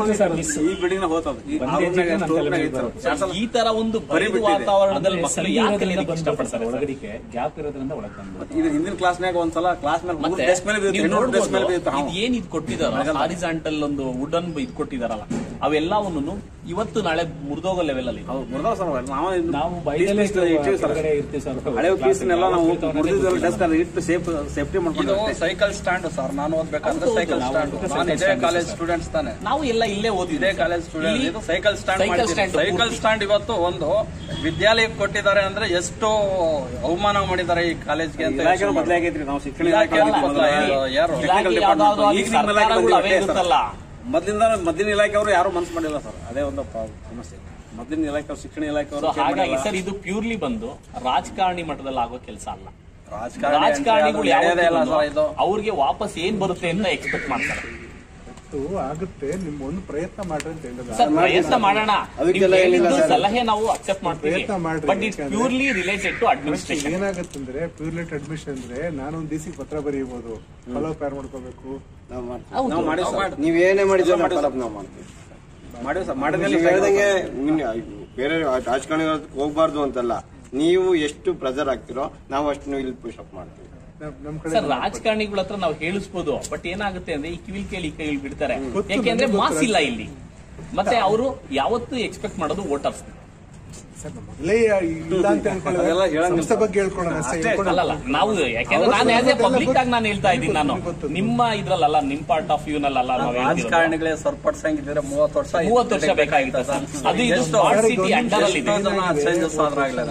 ಈ ಬಿಲ್ಡಿಂಗ್ ನ ಹೋಗ್ತದ ಈ ಬಂದೇ ಆ room ನಾಗ ಚಿಕ್ಕ ಎಷ್ಟು room ನಾಗ ನನ್ನ ಇತ್ತು? ತಲೆ ಎರಡ್ ಸಲ ಈ ತರ ಒಂದು ಬರೀ ಬರೀ ಬಿಟ್ಟಿದೆ. ವಾತಾವರಣದಲ್ಲಿ ಆಮೇಲೆ ಮಕ್ಕಳು ಸಂಧಿ ಯಾಕೆ ಇರೋದ್ರಿಂದ ಕಲಿಯೋದಕ್ಕೆ ಬಂದ್ಬಿಡ್ತಾರೆ ಇಷ್ಟಪಡ್ತಾರೆ ಸರ್? ಒಳಗಡಿಕೆ ಗ್ಯಾಪ್ ಇರೋದ್ರಿಂದ ಒಳಗೆ ಬಂದ್ಬಿಡ್ತಾರೆ ಇದು ಹಿಂದಿನ ಕ್ಲಾಸ್ನಾಗ ಒಂದ್ಸಲ ಕ್ಲಾಸ್ ಮೇಲೆ ಮೂರು ಮತ್ತೆ ಡೆಸ್ಕ್ ಮೇಲೆ ನೀವು ಬೀಳುತ್ತೆ ಇನ್ನೊಂದು ಡೆಸ್ಕ್ ಮೇಲೆ ನೋಡ್ಬೋದು, ಬೀಳುತ್ತೆ ಇದು ಏನ್ ಇದು ಕೊಟ್ಟಿದಾರ ಹಾರಿಸಾಂಟಲ್ ಒಂದು ವುಡನ್ ಇದು ಕೊಟ್ಟಿದಾರಲ್ಲ ಅವೆಲ್ಲವನ್ನು ಇವತ್ತು ನಾಳೆ ಮುರಿದೋಗೋ ಲೆವೆಲ್ ಅಲ್ಲಿ ಇದೆ. ಹೌದು ಮುರ್ದಾವ್ ಸರ್ ಅವೆಲ್ಲ. ನಾವು ಇದು ನಾವು piece ಬೈದಲ್ಲೇ piece ಇಟ್ಟಿವಿ ಸರ್ ಕೆಳಗಡೆ ಇರ್ತೀವಿ ಸರ್ ಹಳೆ ಪೀಸ್ನೆಲ್ಲ ನಾವು ಮುರಿದಿದ್ದೆಲ್ಲ ಡೆಸ್ಕ್ ಅಲ್ಲಿ ಇಟ್ಟು ಸೇಫ್ ಸೇಫ್ಟಿ ಇದು ಮಾಡ್ಕೊಂಡು ಸೈಕಲ್ ಸ್ಟ್ಯಾಂಡ್ ಸರ್ ನಾನು ಓದ್ಬೇಕಾದ್ರೆ ಸೈಕಲ್ ಸ್ಟ್ಯಾಂಡ್ ನಾನು ಇದೇ ಕಾಲೇಜ್ ಸ್ಟೂಡೆಂಟ್ಸ್ ತಾನೆ ನಾವು ಎಲ್ಲ ಇಲ್ಲೇ ಓದಿದ್ವಿ ಇದೇ ಕಾಲೇಜ್ ಸ್ಟೂಡೆಂಟ್ ಇದು ಸೈಕಲ್ ಸ್ಟ್ಯಾಂಡ್ ಸೈಕಲ್ ಮಾಡಿದ್ದೀವಿ. ಸ್ಟ್ಯಾಂಡ್ ಸೈಕಲ್ ಪೂರ್ತಿ. ಸ್ಟ್ಯಾಂಡ್ ಇವತ್ತು ಒಂದು ವಿದ್ಯಾಲಯಕ್ಕೆ ಕೊಟ್ಟಿದ್ದಾರೆ ಅಂದ್ರೆ ಎಷ್ಟು ಅವಮಾನ ಮಾಡಿದ್ದಾರೆ ಈ ಕಾಲೇಜ್ಗೆ ಅಂತ ಇಲಾಖೆ ಯೋಚ್ನೆ ಬದಲೇ ಮಾಡಿ. ಆಗೈತ್ರಿ ನಾವು ಶಿಕ್ಷಣ ಇಲಾಖೆ ಇಲಾಖೆ ಬದಲು ಯಾರು ಇಲಾಖೆ ಯಾವ್ದಾದ್ರು ಅಲ್ಲಿ ಈಗ ನಿಮ್ಮ ಇಲಾಖೆ ಸರ್ಕಾರಗಳು ಅವೇ ಬಂದಿದೆ ಸರ್. ಇರುತ್ತಲ್ಲ. ಮೊದ್ಲಿಂದ ಮೊದಲಿನ ಇಲಾಖೆಯವರು ಯಾರು ಮನ್ಸು ಮಾಡಿಲ್ಲ ಸರ್ ಅದೇ ಒಂದು ಪ್ರಾ- ಸಮಸ್ಯೆ ಮೊದಲಿನ ಇಲಾಖೆ ಶಿಕ್ಷಣ ಸೊ ಇಲಾಖೆಯವರು ಹಾಗಾಗಿ ಸರ್ ಇದು ಪ್ಯೂರ್ಲಿ ಬಂದು ರಾಜಕಾರಣಿ ಮಟ್ಟದಲ್ಲಿ ಆಗೋ ಕೆಲಸ ಅಲ್ಲ ರಾಜಕಾರಣಿ ರಾಜಕಾರಣಿಗಳು ಅಂದ್ರೆ ಅದು ನಡೆಯೋದೇ ಇಲ್ಲ ಸರ್ ಇದು ಯಾವತ್ತೂ ಅವ್ರಿಗೆ ವಾಪಸ್ ಏನ್ ಬರುತ್ತೆ ಅಂತ ಎಕ್ಸ್ಪೆಕ್ಟ್ ಮಾಡ್ತಾರೆ ಇದು ಆಗುತ್ತೆ ನಿಮ್ ಒಂದು ಪ್ರಯತ್ನ ಮಾಡ್ರಿ ಅಂತ ಹೇಳಿದ್ರೆ ಸರ್ ಪ್ರಯತ್ನ ಮಾಡೋಣ ಅದಕ್ಕೆಲ್ಲ ನೀವು ಏನಿಲ್ಲ ಹೇಳಿದ್ದು ಸರ್. ಸಲಹೆ ನಾವು ಅಕ್ಸೆಪ್ಟ್ ಮಾಡ್ತೀವಿ ಪ್ರಯತ್ನ ಮಾಡ್ರಿ. But it's purely related to administration ಏನಾಗತ್ತಂದ್ರೆ ಪ್ಯೂರ್ಲೆಟ್ ಅಡ್ಮಿಷನ್ ಅಂದ್ರೆ ನಾನೊಂದ್ ಡಿ ಸಿ ಪತ್ರ ಬರೀಬಹುದು ಫಾಲೋ ಅಪ್ ಯಾರು ಮಾಡ್ಕೋಬೇಕು ನಾವು ಮಾಡ್ತೀವಿ ನಾವು ಮಾಡಿವಿ ಸರ್ ನೀವ್ ಏನೇ ಮಾಡಿದ್ರೆ ನಾವು ಮಾಡ್ತೀವಿ ಮಾಡಿವಿ ಸರ್ ಮಾಡಿದ್ಮೇಲೆ ನೀವು ಹೇಳ್ದಂಗೆ ಇನ್ ಬೇರೆ ರಾಜಕಾರಣಿಗಳ ಹತ್ರಕ್ಕೆ ಹೋಗ್ಬಾರ್ದು ಅಂತಲ್ಲ ನೀವು ಎಷ್ಟು ಪ್ರೆಸರ್ ಆಗ್ತಿರೋ ನಾವು ಅಷ್ಟು ನೀವು ಇಲ್ಲಿ ಪುಷ್ ಅಪ್ ಮಾಡ್ತೀವಿ ನಮ್- ನಮ್ ಕಡೆ ಸರ್ ರಾಜಕಾರಣಿಗಳ ಹತ್ರ ನಾವು ಹೇಳಿಸ್ಬೋದು ಬಟ್ ಏನಾಗುತ್ತೆ ಅಂದ್ರೆ ಈ ಕಿವಿಲ್ ಕೇಳಿ ಈ ಕೈಲಿ ಬಿಡ್ತಾರೆ ಗೊತ್ತು, ಯಾಕೆಂದ್ರೆ ನನಗೆ ಮಾಸ್ ಗೊತ್ತು. ಇಲ್ಲ ಇಲ್ಲಿ ಮತ್ತೆ ಅವರು ಯಾವತ್ತೂ ಎಕ್ಸ್ಪೆಕ್ಟ್ ಮಾಡೋದು ವೋಟರ್ಸ್ ಸರ್ ಮೊದಲೇ ಇಲ್ಲ ಅಂತ ಅದೆಲ್ಲ ಹೇಳ್ಕೊಳ್ಳೋಣ ಹೇಳಂಗಿಲ್ಲ ಸಂಸ್ಥೆ ಬಗ್ಗೆ ಹೇಳ್ಕೊಳ್ಳೋಣ ಅಷ್ಟೇ ಹೇಳ್ಕೊಳ್ಳೋಣ. ಅಲ್ಲಲ್ಲ ನಾವು ಯಾಕೆಂದ್ರೆ ನಾನು ಆಸ್ ಎ ಪಬ್ಲಿಕ್ ಆಗಿ ನಾನು ಹೇಳ್ತಾ ಇದ್ದೀನಿ ನಾನು ನಿಮ್ಮ ಇದ್ರಲ್ಲ ನಿಮ್ ಪಾರ್ಟ್ ಆಫ್ ವ್ಯೂ ನಲ್ಲ ನಾವು ಹೇಳ್ತಿರೋದು. ರಾಜಕಾರಣಿಗಳೇ ಸರಿಪಡಿಸಂಗಿದ್ರೆ ಮೂವತ್ತು ವರ್ಷ ಮೂವತ್ತು ವರ್ಷ ಬೇಕಾಗಿತ್ತು ಸರ್ ಅದು ಇದು ಸ್ಮಾರ್ಟ್ ಸಿಟಿ ಅಂಡರ್ ಅಲ್ಲಿ ಇದೆ ಚೇಂಜಸ್ ಆದ್ರೆ ಆಗ್ಲಿಲ್ಲ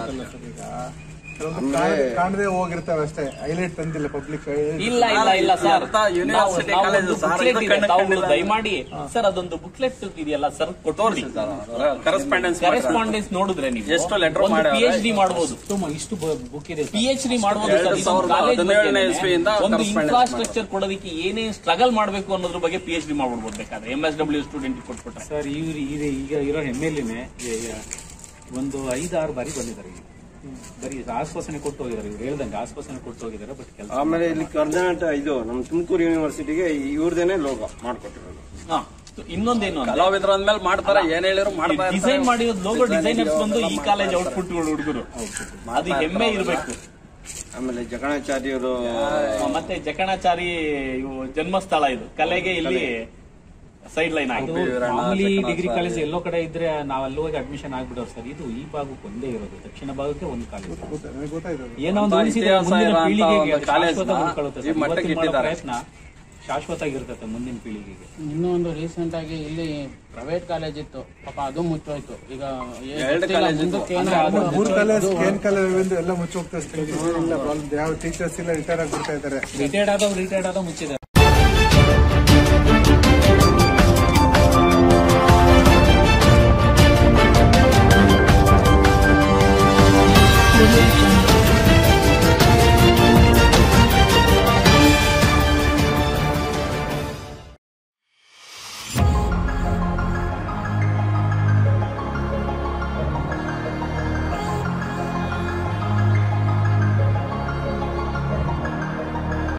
ಕೆಲವೊಂದು ಕಾಣ್- ಕಾಣದೇ ಹೋಗಿರ್ತವೆ ಅಷ್ಟೇ ಹೈಲೈಟ್ ತಂದಿಲ್ಲ ಪಬ್ಲಿಕ್ ಇಲ್ಲ ಇಲ್ಲ ಇಲ್ಲ ಸರ್ ಅರ್ಥ university college ಸರ್, ಇದು ಕಣ್ಣು ತಾವುಗಳು ಕಂಡಿಲ್ಲ. ದಯಮಾಡಿ ಸರ್ ಅದೊಂದು ಬುಕ್ಲೆಟ್ ಇದೆಯಲ್ಲ ಸರ್ ತೋರಿಸಿ ಕರೆಸ್ಪಾಂಡೆನ್ಸ್ ಕರೆಸ್ಪಾಂಡೆನ್ಸ್ ನೋಡಿದ್ರೆ ನೀವು ಎಷ್ಟು letter ಒಂದು ಮಾಡ್ಯಾರ? ಪಿ ಎಚ್ ಡಿ ಮಾಡಬಹುದು ತುಂಬ ಇಷ್ಟು ಬುಕ್ ಇದೆ ಪಿ ಎಚ್ ಡಿ ಮಾಡಬಹುದು ಎರಡು ಸರ್ ಇದೊಂದು ಸಾವಿರದ ಕಾಲೇಜ್ ಹದಿನೇಳನೇ ಇಸ್ವಿಯಿಂದ ಒಂದು correspondence ಇನ್ಫ್ರಾಸ್ಟ್ರಕ್ಚರ್ ಕೊಡೋದಕ್ಕೆ ಏನೇನ್ ಸ್ಟ್ರಗಲ್ ಮಾಡಬೇಕು ಅನ್ನೋದ್ರ ಬಗ್ಗೆ ಪಿ ಎಚ್ ಡಿ ಮಾಡ್ಬಿಡ್ಬೋದು ಬೇಕಾದ್ರೆ ಎಂ ಎಸ್ ಡಬ್ಲ್ಯೂ ಸ್ಟೂಡೆಂಟ್ ಕೊಟ್ಬಿಟ್ರೆ ಸರ್ ಇವ್ರು ಇದೆ ಈಗ ಇರೋ ಎಮ್ ಎಲ್ ಎನೆ ಒಂದು ಐದಾರು ಬಾರಿ ಬಂದಿದ್ದಾರೆ ಈಗ ಬರೀ ಆಶ್ವಾಸನೆ ಕೊಟ್ಟು ಹೋಗಿದ್ದಾರೆ ಇವ್ರು ಹೇಳ್ದಂಗೆ ಆಶ್ವಾಸನೆ ಕೊಟ್ಟು ಹೋಗಿದ್ದಾರೆ ಬಟ್ ಕೆಲಸ ಆಮೇಲೆ ಇಲ್ಲಿ ಕರ್ನಾಟಕ ಇದು ನಮ್ಮ ತುಮಕೂರು ಯೂನಿವರ್ಸಿಟಿಗೆ ಇವ್ರದೇನೆ ಲೋಗೋ ಮಾಡ್ಕೊಟ್ಟಿರೋದು ಹಾ. ಇನ್ನೊಂದೇನು ಅಂದ್ರೆ ಕಲಾವಿದ್ರ ಅಂದ್ಮೇಲೆ ಮಾಡ್ತಾರೆ ಏನ್ ಹೇಳಿದ್ರು ಮಾಡ್ತಾ ಇರ್ತಾರೆ. ಡಿಸೈನ್ ಮಾಡಿರೋದು ಲೋಗೋ ಡಿಸೈನರ್ಸ್ ಬಂದು ಈ ಕಾಲೇಜ್ ಔಟ್ಪುಟ್ಗಳು ಹುಡುಗರು ಅದು ಹೆಮ್ಮೆ ಇರಬೇಕು ಆಮೇಲೆ ಜಗಣಾಚಾರ್ಯರು ಮತ್ತೆ ಜಕಣಾಚಾರಿ ಇವು ಜನ್ಮಸ್ಥಳ ಇದು ಕಲೆಗೆ ಇಲ್ಲಿ ಸೈಡ್ ಲೈನ್ ಅದು ಆಗಿದೆ ಮಾಮೂಲಿ ಡಿಗ್ರಿ ಕಾಲೇಜ್ ಎಲ್ಲೋ ಕಡೆ ಇದ್ರೆ ನಾವ್ ಅಲ್ಲಿ ಹೋಗಿ ಅಡ್ಮಿಷನ್ ಆಗ್ಬಿಡೋರು ಸರ್ ಇದು ಈ ಭಾಗಕ್ಕೆ ಒಂದೇ ಇರೋದು ದಕ್ಷಿಣ ಭಾಗಕ್ಕೆ ಒಂದು ಕಾಲೇಜ್ ಗೊತ್ತಾ- ನನಗೆ ಗೊತ್ತಾಯ್ತು ಅದು. ಏನೋ ಒಂದು ಅಂತ ಉಳಿಸಿದ್ರೆ ಇತಿಹಾಸ ಮುಂದಿನ ಇರೋ ಅಂತ ಪೀಳಿಗೆಗೆ ಒಂದು ಕಾಲೇಜ್ನ ಶಾಶ್ವತ ಉಳ್ಕೊಳ್ಳುತ್ತೆ ಈ ಸರ್. ಮಟ್ಟಕ್ಕೆ ಇವತ್ತಿನ ಮಾಡೋ ಇಟ್ಟಿದ್ದಾರೆ. ಪ್ರಯತ್ನ ಶಾಶ್ವತ ಆಗಿರ್ತದೆ ಮುಂದಿನ ಪೀಳಿಗೆಗೆ ಇನ್ನೂ ಒಂದು ರೀಸೆಂಟ್ ಆಗಿ ಇಲ್ಲಿ ಪ್ರೈವೇಟ್ ಕಾಲೇಜ್ ಇತ್ತು ಪಾಪ ಅದು ಮುಚ್ಚೋಯ್ತು ಈಗ ಏ- ಎರಡು ಗೊತ್ತಿಲ್ಲ, ಕಾಲೇಜ್ ಇತ್ತು. ಮುಂದಕ್ಕೆ ಏನೋ ಅಂದ್ರೆ ಅದು ಆಗ್ಬೋದು. ಮೂರ್ ಕಾಲೇಜ್ ಕೇನ್ ಕಾಲೇಜ್ ಎಲ್ಲ ಮುಚ್ಚಿ ಹೋಗ್ತಾ ಇಲ್ಲ ಪ್ರಾಬ್ಲಮ್ ಯಾವ ಟೀಚರ್ಸ್ ಇಲ್ಲ ರಿಟೈರ್ ಆಗ್ಬಿಡ್ತಾ ಇದ್ದಾರೆ ರಿಟೈರ್ಡ್ ಆದವ್ ರಿಟೈರ್ಡ್ ಆದವ್ ಮುಚ್ಚಿದೆ